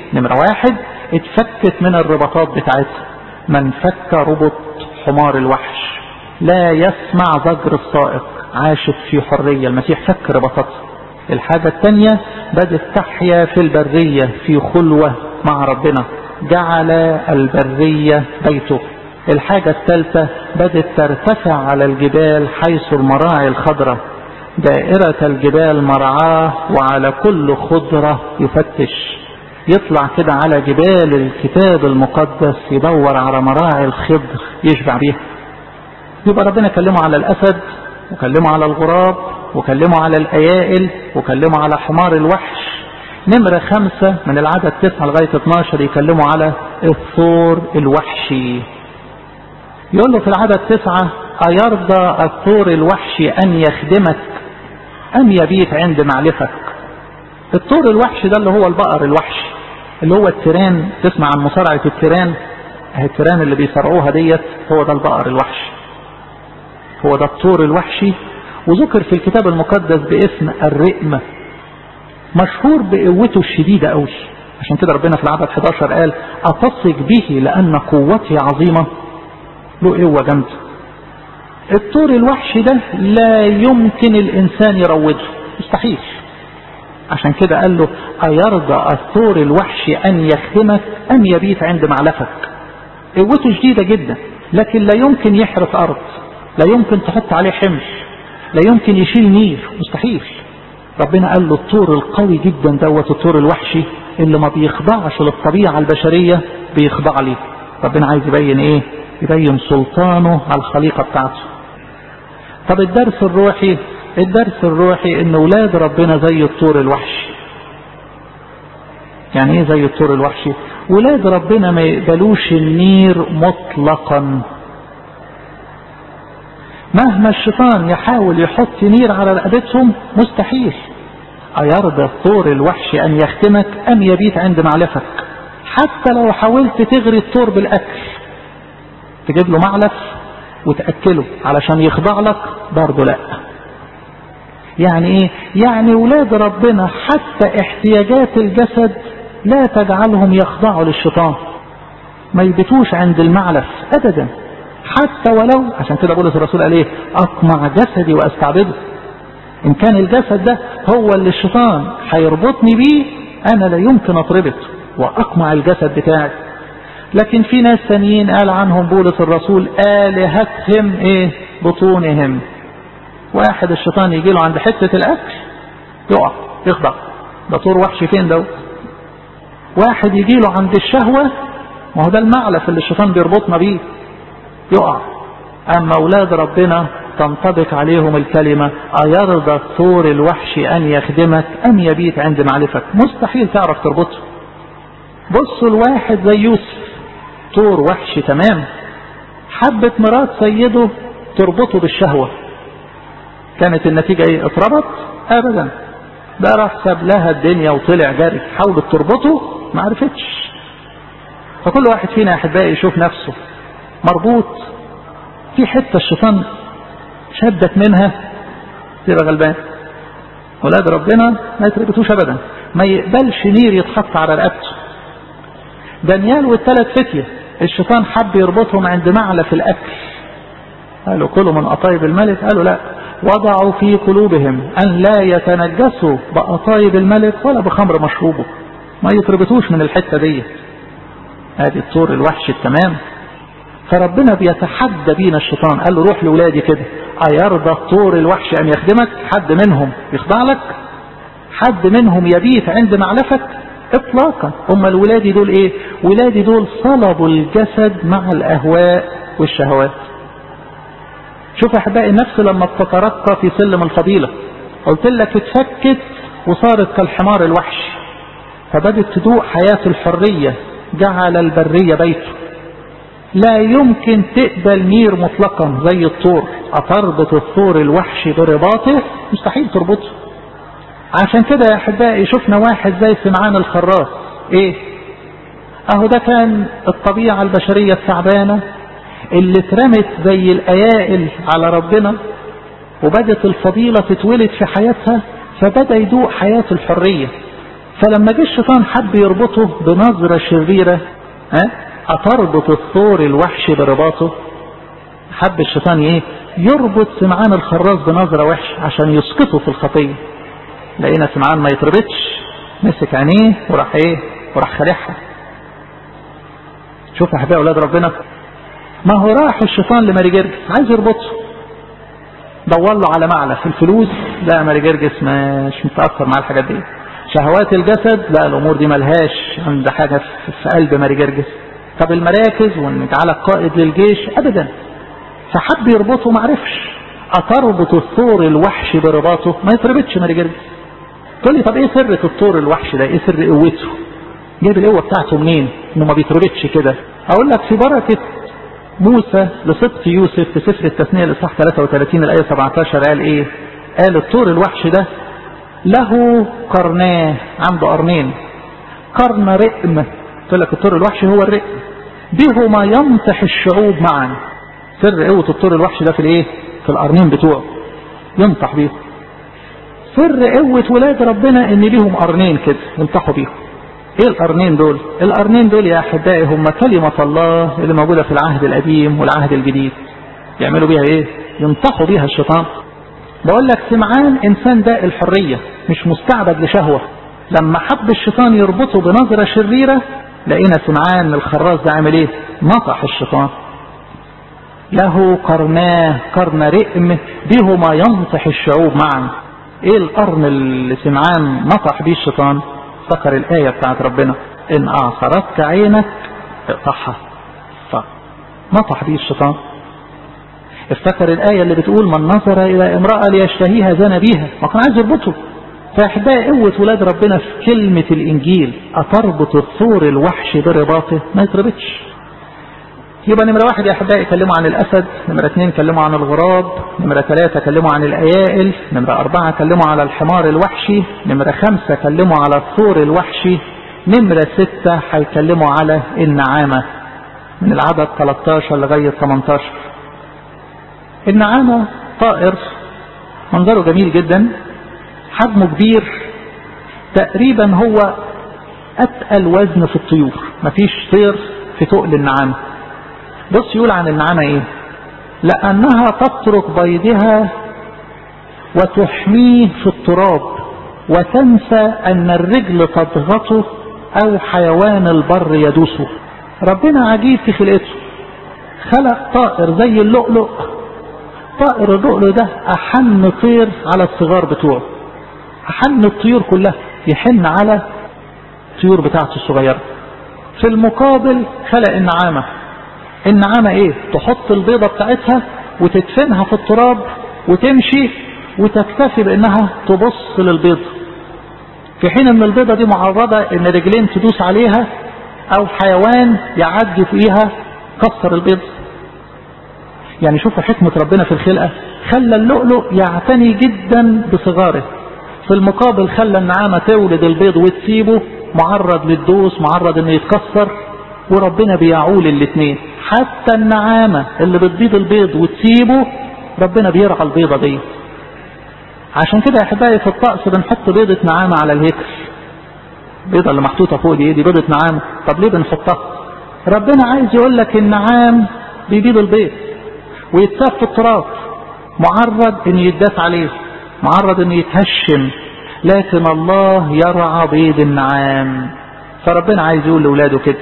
نمرة واحد اتفكت من الرباطات بتاعتها من فك ربط حمار الوحش لا يسمع ضجر السائق عاشت في حرية المسيح فك رباطاتها الحاجة الثانية بدت تحيا في البرية في خلوة مع ربنا جعل البرية بيته الحاجة الثالثة بدت ترتفع على الجبال حيث المراعي الخضراء دائرة الجبال مرعاه وعلى كل خضرة يفتش يطلع كده على جبال الكتاب المقدس يدور على مراعي الخضر يشبع بيها يبقى ربنا كلمه على الأسد وكلمه على الغراب وكلمه على الأيائل وكلمه على حمار الوحش نمرة خمسة من العدد تسعة لغاية 12 يكلمه على الثور الوحشي يقول له في العدد تسعة أيرضى الثور الوحشي أن يخدمك أم يبيت عند معلفك الثور الوحشي ده اللي هو البقر الوحشي اللي هو التيران تسمع عن مصارعة التيران اهي التيران اللي بيصارعوها ديت هو ده البقر الوحشي هو ده الثور الوحشي وذكر في الكتاب المقدس باسم الرئمة مشهور بقوته الشديدة قوي عشان كده ربنا في العدد 11 قال أتصق به لأن قوتي عظيمة له قوة جامدة الطور الوحشي ده لا يمكن الإنسان يروضه مستحيل عشان كده قال له أيرضى الثور الوحشي أن يخدمك أم يبيت عند معلفك قوته شديدة جدا لكن لا يمكن يحرث أرض لا يمكن تحط عليه حمل لا يمكن يشيل نير مستحيل ربنا قال له الطور القوي جدا دوت الطور الوحشي اللي ما بيخضعش للطبيعة البشرية بيخضع ليه ربنا عايز يبين ايه يبين سلطانه على الخليقة بتاعته طب الدرس الروحي الدرس الروحي ان ولاد ربنا زي الطور الوحشي يعني ايه زي الطور الوحشي ولاد ربنا ما يقبلوش النير مطلقا مهما الشيطان يحاول يحط نير على رقبتهم مستحيل أيرضى الثور الوحشي أن يختمك أم يبيت عند معلفك حتى لو حاولت تغري الثور بالأكل تجيب له معلف وتأكله علشان يخضع لك برضه لا يعني ايه يعني ولاد ربنا حتى احتياجات الجسد لا تجعلهم يخضعوا للشيطان ما يبتوش عند المعلف ابدا حتى ولو عشان كده بولس الرسول قال ايه اقمع جسدي واستعبده ان كان الجسد ده هو اللي الشيطان هيربطني بيه انا لا يمكن اتربط واقمع الجسد بتاعي لكن في ناس ثانيين قال عنهم بولس الرسول آلهتهم ايه بطونهم واحد الشيطان يجي له عند حتة الاكل يقع يخضع ده طور وحش فين ده واحد يجي له عند الشهوة ما هو ده المعلف اللي الشيطان بيربطنا بيه يقع اما اولاد ربنا تنطبق عليهم الكلمة أيرضى الثور الوحش أن يخدمك أم يبيت عند معرفك مستحيل تعرف تربطه بصوا الواحد زي يوسف طور وحش تمام حبة مرات سيده تربطه بالشهوة كانت النتيجة ايه اتربط ابدا ده راح ساب لها الدنيا وطلع جاري حاولت تربطه ما عرفتش فكل واحد فينا يا احبائي يشوف نفسه مربوط في حتة الشيطان شدت منها تبقى غلبان ولاد ربنا ما يتربطوش ابدا ما يقبلش نير يتحط على رقبته دانيال والثلاث فتية الشيطان حب يربطهم عند معلف الاكل قالوا كلوا من قطايب الملك قالوا لا وضعوا في قلوبهم ان لا يتنجسوا بقطايب الملك ولا بخمر مشروبه ما يتربطوش من الحتة دي هذه الطور الوحش التمام فربنا بيتحدى بينا الشيطان قال له روح لولادي كده أيرضى الطور الوحش أن يخدمك حد منهم يخضع لك حد منهم يبيت عند معلفك اطلاقا هم الولادي دول ايه ولادي دول صلبوا الجسد مع الاهواء والشهوات شوف احبائي النفس لما بتترقى في سلم الفضيلة قلت لك اتفكت وصارت كالحمار الوحش فبدت تدوق حياة الحرية جعل البرية بيته لا يمكن تقبل نير مطلقا زي الطور أتربط الطور الوحش برباطه مستحيل تربطه عشان كده يا أحبائي شفنا واحد زي سمعان الخراس إيه أهو ده كان الطبيعة البشرية التعبانة اللي اترمت زي الأيائل على ربنا وبدت الفضيلة تتولد في حياتها فبدأ يدوق حياة الحرية فلما جه الشيطان حب يربطه بنظرة شريرة ها أتربط الثور الوحش برباطه حب الشيطان ايه يربط سمعان الخراز بنظرة وحش عشان يسقطه في الخطية لقينا سمعان ما يتربطش مسك عينيه وراح ايه وراح خالعها شوف احبائي اولاد ربنا ما هو راح الشيطان لماري جرجس عايز يربطه دور له على معلى في الفلوس لا ماري جرجس مش متاثر مع الحاجات دي شهوات الجسد لا الامور دي ملهاش عند حاجه في قلب ماري جرجس طب المراكز وان جعلك قائد للجيش ابدا فحب يربطه ما عرفش اتربط الثور الوحش برباطه ما يتربطش ماري جرجس تقول لي طب ايه سر الثور الوحش ده ايه سر قوته جايب القوه بتاعته منين انه ما بيتربطش كده اقول لك في بركه موسى لصدق يوسف في سفر التثنيه الاصحاح 33 الايه 17 قال ايه قال الطور الوحش ده له قرناه عنده قرنين قرن رئم قلت لك الطور الوحش هو الرئم بهما يمسح الشعوب معا سر قوه الطور الوحش ده في الايه في القرنين بتوعه يمسح بيهم سر قوه ولاد ربنا ان ليهم قرنين كده يمسحوا بيهم ايه القرنين دول القرنين دول يا احبائي هم كلمة الله اللي موجودة في العهد القديم والعهد الجديد يعملوا بيها ايه ينطحوا بيها الشيطان بقول لك سمعان انسان ده الحرية مش مستعبد لشهوة لما حب الشيطان يربطه بنظرة شريرة لقينا سمعان الخراز ده عامل ايه نطح الشيطان له قرناه قرن رئم بهما ينطح الشعوب معا ايه القرن اللي سمعان نطح بيه الشيطان افتكر الآية بتاعت ربنا إن أعصرتك عينك اقطعها فنطح بيه الشيطان افتكر الآية اللي بتقول من نظر إلى امرأة ليشتهيها زنى بيها ما كان عايز يربطه فإحداء قوة ولاد ربنا في كلمة الإنجيل أتربط الثور الوحش برباطه ما يتربطش يبقى نمرة واحد يا أحبائي يكلموا عن الأسد نمرة اثنين كلموا عن الغراب نمرة ثلاثة كلموا عن الأيائل نمرة أربعة كلموا على الحمار الوحشي نمرة خمسة كلموا على الثور الوحشي نمرة ستة هيكلموا على النعامة من العدد 13 لغاية 18 النعامة طائر منظره جميل جدا حجمه كبير تقريبا هو أتقل وزن في الطيور مفيش طير في تقل النعامة بص يقول عن النعامة ايه لأنها تترك بيضها وتحميه في التراب وتنسى أن الرجل تضغطه أو حيوان البر يدوسه ربنا عجيب في خلقته خلق طائر زي اللؤلؤ طائر اللؤلؤ ده أحن طير على الصغار بتوعه أحن الطيور كلها يحن على الطيور بتاعته الصغيرة في المقابل خلق النعامة النعامة ايه تحط البيضة بتاعتها وتدفنها في التراب وتمشي وتكتفي بانها تبص للبيض في حين ان البيضة دي معرضة ان رجلين تدوس عليها او حيوان يعدي فيها كسر البيض يعني شوفوا حكمة ربنا في الخلقة خلى اللؤلؤ يعتني جدا بصغاره في المقابل خلى النعامة تولد البيض وتسيبه معرض للدوس معرض انه يتكسر وربنا بيعول الاثنين حتى النعامة اللي بتبيض البيض وتسيبه ربنا بيرعى البيضة دي عشان كده يا احبائي في الطقس بنحط بيضة نعامة على الهيكل البيضة اللي محطوطة فوق دي دي بيضة نعامة طب ليه بنحطها ربنا عايز يقول لك النعام بيبيض البيض ويتساب في التراب معرض ان يتداس عليه معرض ان يتهشم لكن الله يرعى بيض النعام فربنا عايز يقول لاولاده كده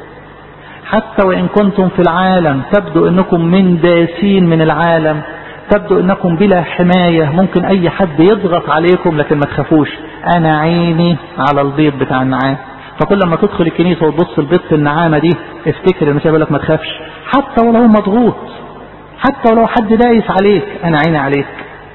حتى وإن كنتم في العالم تبدو أنكم من داسين من العالم تبدو أنكم بلا حماية ممكن أي حد يضغط عليكم لكن ما تخافوش أنا عيني على البيض بتاع النعام فكل لما تدخل الكنيسة وتبص البيض في النعامة دي افتكر ان بيقول لك ما تخافش حتى ولو مضغوط حتى ولو حد دايس عليك أنا عيني عليك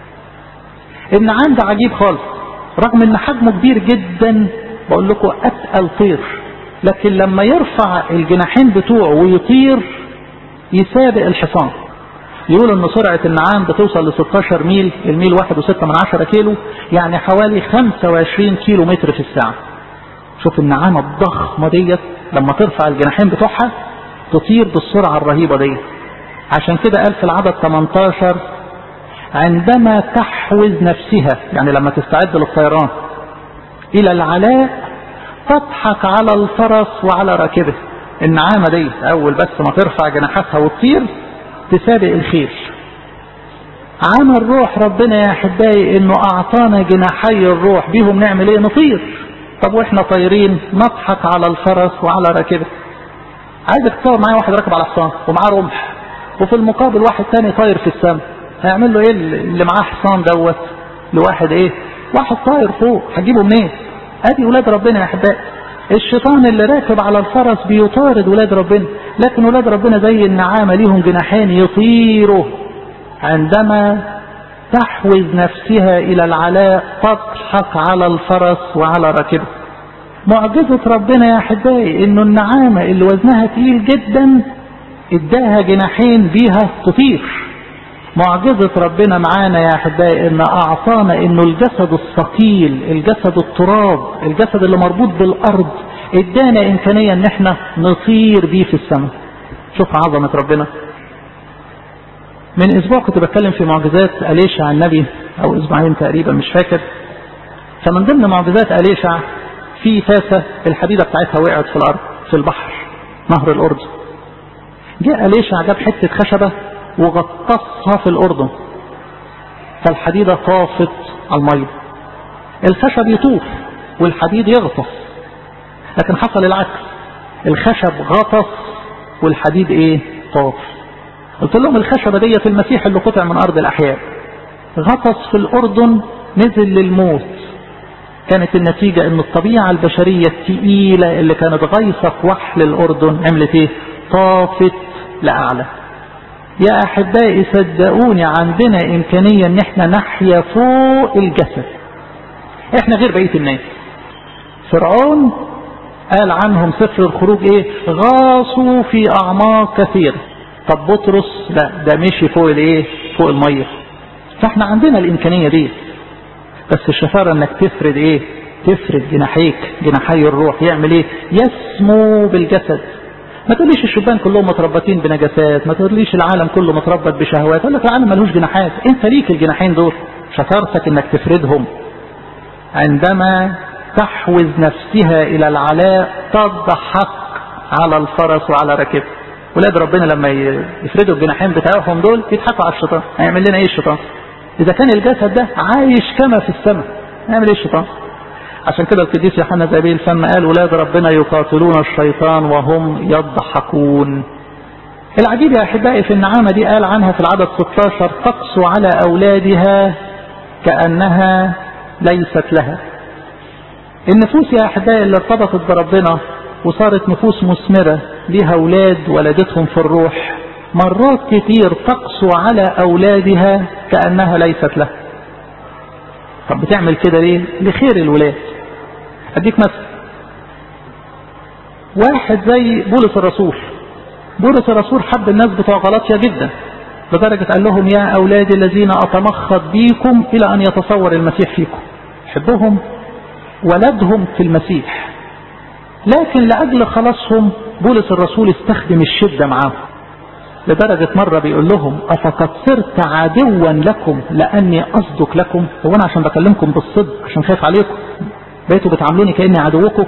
النعام ده عجيب خالص رغم ان حجمه كبير جدا بقول لكم أتقل طير لكن لما يرفع الجناحين بتوعه ويطير يسابق الحصان يقول ان سرعة النعام بتوصل ل 16 ميل الميل واحد وستة من عشرة كيلو يعني حوالي 25 كيلو متر في الساعة شوف النعامة الضخمة ديت لما ترفع الجناحين بتوعها تطير بالسرعة الرهيبة ديت عشان كده قال في العدد 18 عندما تحوز نفسها يعني لما تستعد للطيران الى العلاء تضحك على الفرس وعلى راكبه النعامة دي أول بس ما ترفع جناحاتها وتطير تسابق الخيل عمل روح ربنا يا أحبائي إنه أعطانا جناحي الروح بيهم نعمل إيه نطير طب وإحنا طايرين نضحك على الفرس وعلى راكبه عايزك تصور معايا واحد راكب على حصان ومعاه رمح وفي المقابل واحد تاني طاير في السماء هيعمل له ايه اللي معاه حصان دوت لواحد ايه واحد طاير فوق هتجيبه منين ادي ولاد ربنا يا احبائي الشيطان اللي راكب على الفرس بيطارد ولاد ربنا لكن ولاد ربنا زي النعامه ليهم جناحين يطيروا عندما تحوز نفسها الى العلاء تضحك على الفرس وعلى راكبه معجزة ربنا يا احبائي انه النعامة اللي وزنها تقيل جدا اداها جناحين بيها تطير معجزة ربنا معانا يا احبائي ان اعطانا انه الجسد الثقيل الجسد التراب الجسد اللي مربوط بالارض ادانا امكانية ان احنا نطير بيه في السماء شوف عظمة ربنا من اسبوع كنت بتكلم في معجزات اليشع النبي او اسبوعين تقريبا مش فاكر فمن ضمن معجزات اليشع في فاسة الحديدة بتاعتها وقعت في الارض في البحر نهر الاردن جاء اليشع جاب حتة خشبة وغطسها في الاردن فالحديدة طافت على المية الخشب يطوف والحديد يغطس لكن حصل العكس الخشب غطس والحديد ايه طاف قلت لهم الخشبة ديت المسيح اللي قطع من ارض الاحياء غطس في الاردن نزل للموت كانت النتيجة ان الطبيعة البشرية التقيلة اللي كانت غيصة في وحل الاردن عملت ايه طافت لاعلى يا احبائي صدقوني عندنا امكانية ان احنا نحيا فوق الجسد احنا غير بقية الناس فرعون قال عنهم سفر الخروج ايه غاصوا في اعماق كثيرة طب بطرس لا ده مشي فوق الايه فوق المية فاحنا عندنا الامكانية دي بس الشطارة انك تفرد ايه تفرد جناحيك جناحي الروح يعمل ايه يسمو بالجسد ما تقوليش الشبان كلهم متربطين بنجاسات ما تقوليش العالم كله متربط بشهوات اقول لك العالم ملوش جناحات انت ليك الجناحين دول شطارتك انك تفردهم عندما تحوز نفسها الى العلاء تضحك على الفرس وعلى راكبه ولاد ربنا لما يفردوا الجناحين بتاعهم دول يضحكوا على الشيطان هيعمل لنا ايه الشيطان اذا كان الجسد ده عايش كما في السماء هيعمل ايه الشيطان عشان كده القديس يوحنا زبيل الفم قال ولاد ربنا يقاتلون الشيطان وهم يضحكون العجيب يا احبائي في النعامه دي قال عنها في العدد 16 تقسو على اولادها كانها ليست لها النفوس يا احبائي اللي ارتبطت بربنا وصارت نفوس مثمره ليها اولاد ولدتهم في الروح مرات كتير تقسو على اولادها كانها ليست لها طب بتعمل كده ليه لخير الولاد اديك مثل واحد زي بولس الرسول بولس الرسول حب الناس بتوع غلطية جدا لدرجة قال لهم يا أولادي الذين أتمخض بيكم إلى أن يتصور المسيح فيكم حبهم ولدهم في المسيح لكن لأجل خلاصهم بولس الرسول استخدم الشدة معاهم لدرجة مرة بيقول لهم أفقد صرت عدوا لكم لأني أصدق لكم هو أنا عشان بكلمكم بالصدق عشان خايف عليكم بقيتوا بتعاملوني كأني عدوكم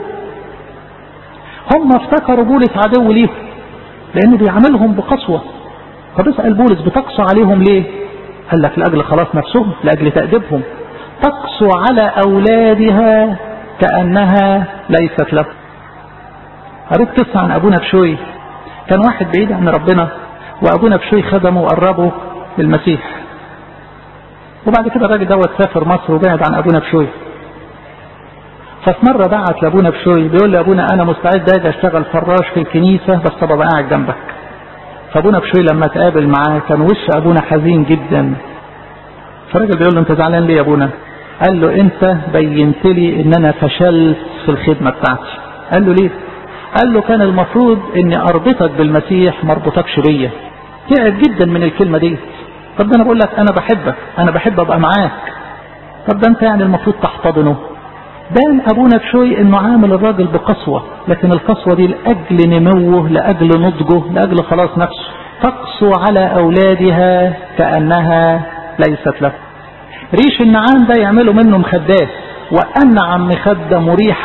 هم افتكروا بولس عدو ليهم لأنه بيعاملهم بقسوة طب اسأل بولس بتقسو عليهم ليه قال لك لأجل خلاص نفسهم لأجل تأديبهم تقسو على أولادها كأنها ليست لهم قريت قصة عن أبونا بشوي كان واحد بعيد عن ربنا وأبونا بشوي خدمه وقربه للمسيح وبعد كده الراجل دوت سافر مصر وبعد عن أبونا بشوي ففي مرة بعت لأبونا بشوي بيقول لي أبونا أنا مستعد أجي أشتغل فراش في الكنيسة بس أبقى قاعد جنبك فأبونا بشوي لما تقابل معاه كان وش أبونا حزين جدا فالراجل بيقول له أنت زعلان ليه يا أبونا قال له أنت بينت لي إن أنا فشلت في الخدمة بتاعتي قال له ليه قال له كان المفروض اني اربطك بالمسيح ما اربطكش بيا تعب جدا من الكلمه دي طب ده انا بقول لك انا بحبك انا بحب ابقى معاك طب ده انت يعني المفروض تحتضنه بان ابونا بشوي انه عامل الراجل بقسوه لكن القسوه دي لاجل نموه لاجل نضجه لاجل خلاص نفسه تقسو على اولادها كانها ليست له ريش النعام ده يعملوا منه مخدات وانعم مخده مريحه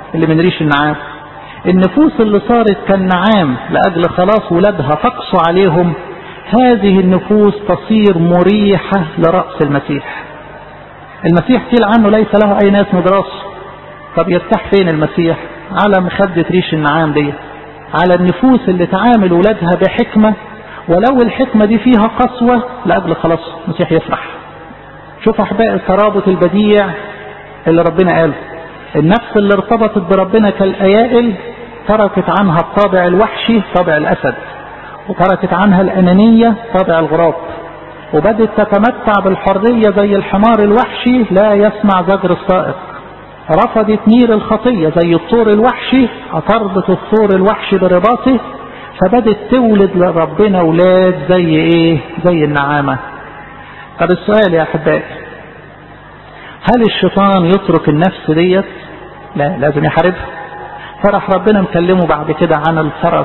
اللي من ريش النعام النفوس اللي صارت كالنعام لأجل خلاص ولادها تقسو عليهم هذه النفوس تصير مريحة لرأس المسيح المسيح قيل عنه ليس له أي ناس مدراسه طب يرتاح فين المسيح على مخدة ريش النعام دي على النفوس اللي تعامل ولادها بحكمة ولو الحكمة دي فيها قسوة لأجل خلاص المسيح يفرح شوف أحباء الترابط البديع اللي ربنا قاله النفس اللي ارتبطت بربنا كالأيائل تركت عنها الطابع الوحشي طابع الأسد وتركت عنها الأنانية طابع الغراب وبدت تتمتع بالحرية زي الحمار الوحشي لا يسمع زجر السائق رفضت نير الخطية زي الطور الوحشي هتربط الطور الوحشي برباطه فبدت تولد لربنا ولاد زي ايه زي النعامة طب السؤال يا احبائي هل الشيطان يترك النفس ديت لا لازم يحاربها فرح ربنا مكلمه بعد كده عن الفرس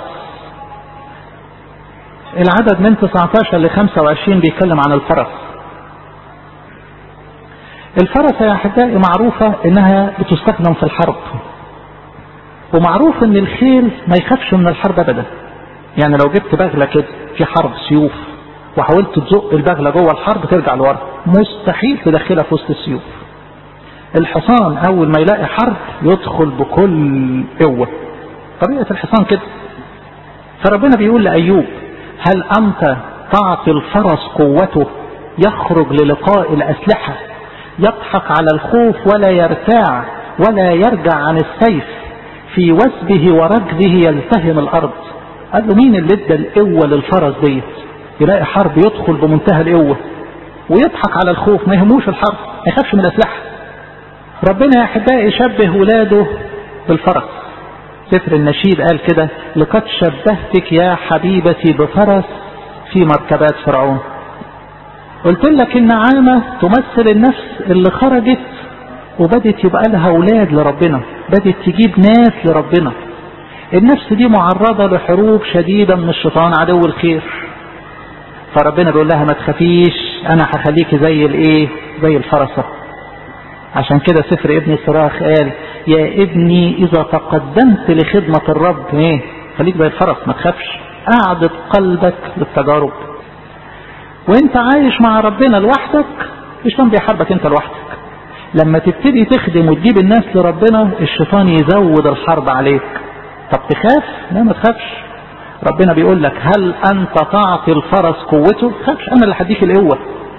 العدد من 19 ل 25 بيتكلم عن الفرس الفرس يا احبائي معروفة انها بتستخدم في الحرب ومعروف ان الخيل ما يخافش من الحرب ابدا يعني لو جبت بغلة كده في حرب سيوف وحاولت تزق البغلة جوه الحرب ترجع لورا مستحيل تدخلها في وسط السيوف الحصان اول ما يلاقي حرب يدخل بكل قوة طبيعة الحصان كده فربنا بيقول لأيوب هل أنت تعطي الفرس قوته يخرج للقاء الأسلحة يضحك على الخوف ولا يرتاع ولا يرجع عن السيف في وثبه وركضه يلتهم الأرض قال له مين اللي ادى القوة للفرس ديت يلاقي حرب يدخل بمنتهى القوة ويضحك على الخوف ما يهموش الحرب ما يخافش من الأسلحة ربنا يا أحبائي شبه ولاده بالفرس سفر النشيد قال كده لقد شبهتك يا حبيبتي بفرس في مركبات فرعون قلت لك النعامة تمثل النفس اللي خرجت وبدت يبقى لها أولاد لربنا بدت تجيب ناس لربنا النفس دي معرضة لحروب شديدة من الشيطان عدو الخير فربنا بيقول لها ما تخافيش انا هخليكي زي الايه زي الفرسة عشان كده سفر ابن الصراخ قال يا ابني اذا تقدمت لخدمة الرب ايه خليك زي الفرس ما تخافش اعدد قلبك للتجارب وانت عايش مع ربنا لوحدك الشيطان بيحاربك انت لوحدك لما تبتدي تخدم وتجيب الناس لربنا الشيطان يزود الحرب عليك طب تخاف لا ما تخافش ربنا بيقول لك هل انت تعطي الفرس قوته تخافش انا اللي هديك القوه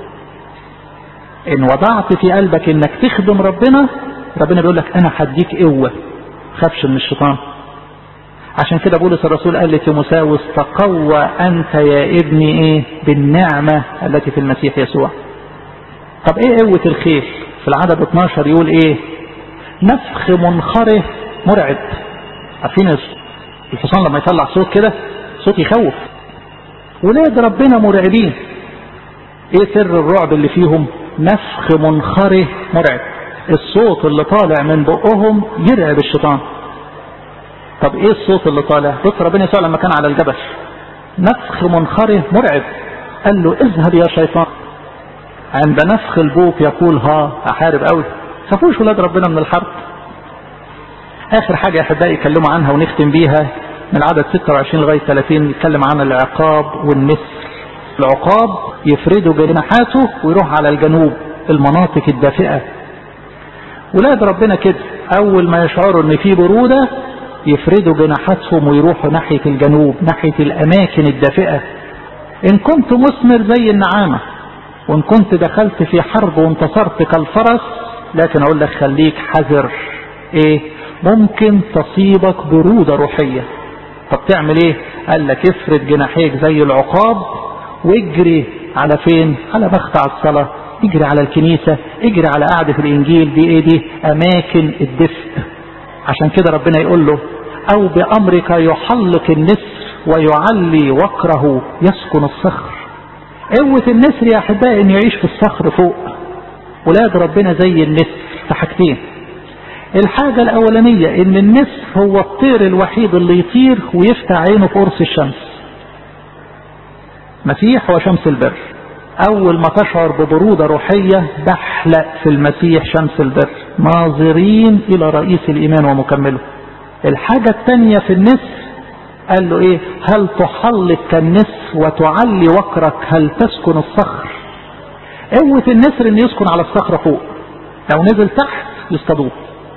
ان وضعت في قلبك انك تخدم ربنا ربنا بيقول لك انا هديك قوه خافش من الشيطان عشان كده بولس الرسول قال لتيموساوس تقوى انت يا ابني ايه بالنعمه التي في المسيح يسوع طب ايه قوه الخيل في العدد 12 يقول ايه نفخ منخره مرعب عارفين الحصان لما يطلع صوت كده صوت يخوف ولاد ربنا مرعبين ايه سر الرعب اللي فيهم نفخ منخره مرعب الصوت اللي طالع من بقهم يرعب الشيطان طب ايه الصوت اللي طالع بص ربنا يسوع لما كان على الجبل نفخ منخره مرعب قال له اذهب يا شيطان عند نفخ البوق يقول ها احارب قوي خافوش ولاد ربنا من الحرب اخر حاجة يا احبائي يتكلموا عنها ونختم بيها من عدد 26 لغاية 30 نتكلم عن العقاب والنسر العقاب يفردوا جناحاته ويروح على الجنوب المناطق الدافئة ولاد ربنا كده اول ما يشعروا ان في برودة يفردوا جناحاتهم ويروحوا ناحية الجنوب ناحية الاماكن الدافئة ان كنت مثمر زي النعامة وان كنت دخلت في حرب وانتصرت كالفرس لكن اقول لك خليك حذر ايه ممكن تصيبك برودة روحية طب تعمل ايه قال لك افرد جناحيك زي العقاب واجري على فين على مقطع الصلاة اجري على الكنيسة اجري على قعدة الانجيل دي ايه دي اماكن الدفء عشان كده ربنا يقول له او بامرك يحلق النسر ويعلي وقره يسكن الصخر قوة النسر يا احبائي انه يعيش في الصخر فوق ولاد ربنا زي النسر في حاجتين الحاجة الأولانية إن النسر هو الطير الوحيد اللي يطير ويفتح عينه في قرص الشمس. مسيح هو شمس البر. أول ما تشعر ببرودة روحية بحلق في المسيح شمس البر. ناظرين الى رئيس الايمان ومكمله الحاجة الثانية في النسر قال له ايه هل تحلق كالنسر وتعلي وقرك هل تسكن الصخر قوة النسر ان يسكن على الصخرة فوق لو نزل تحت يصطادوه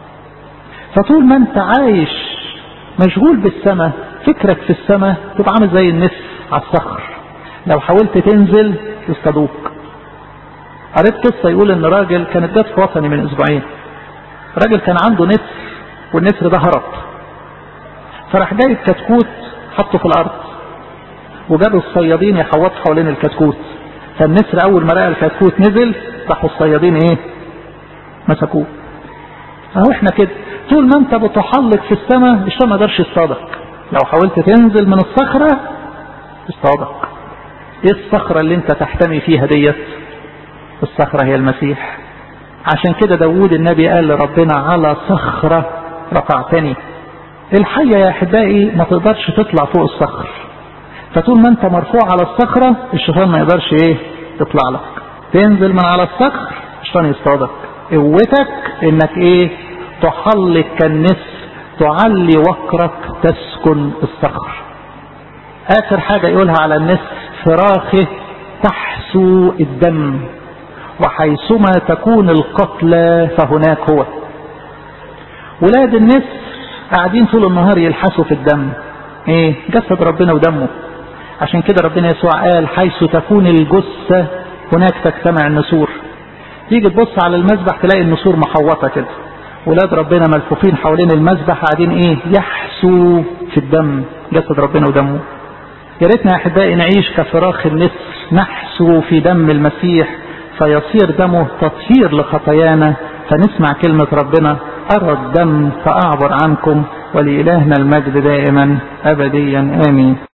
فطول ما انت عايش مشغول بالسماء فكرك في السماء تبقى عامل زي النسر على الصخر لو حاولت تنزل يصطادوك قريت قصة يقول ان راجل كانت جت في وطني من اسبوعين راجل كان عنده نسر والنسر ده هرب فراح جايب كتكوت حطه في الارض وجابوا الصيادين يحوطوا حوالين الكتكوت فالنسر اول ما لقى الكتكوت نزل راحوا الصيادين ايه مسكوه اهو احنا كده طول ما انت بتحلق في السماء الشيطان ما قدرش يصطادك لو حاولت تنزل من الصخرة يصطادك ايه الصخرة اللي انت تحتمي فيها ديت الصخرة هي المسيح عشان كده داود النبي قال لربنا على صخرة رفعتني الحية يا احبائي ما تقدرش تطلع فوق الصخر فطول ما انت مرفوع على الصخرة الشيطان ما يقدرش ايه يطلع لك تنزل من على الصخر الشيطان يصطادك قوتك انك ايه تحلق كالنسر تعلي وقرك تسكن الصخر اخر حاجة يقولها على النسر فراخه تحسو الدم وحيثما تكون القتلى فهناك هو ولاد النسر قاعدين طول النهار يلحسوا في الدم ايه جسد ربنا ودمه عشان كده ربنا يسوع قال حيث تكون الجثة هناك تجتمع النسور تيجي تبص على المذبح تلاقي النسور محوطة كده ولاد ربنا ملفوفين حوالين المذبح قاعدين ايه يحسوا في الدم جسد ربنا ودمه يا ريتنا يا احبائي نعيش كفراخ النسر نحسو في دم المسيح فيصير دمه تطهير لخطايانا فنسمع كلمة ربنا أرى الدم فأعبر عنكم ولإلهنا المجد دائما أبديا آمين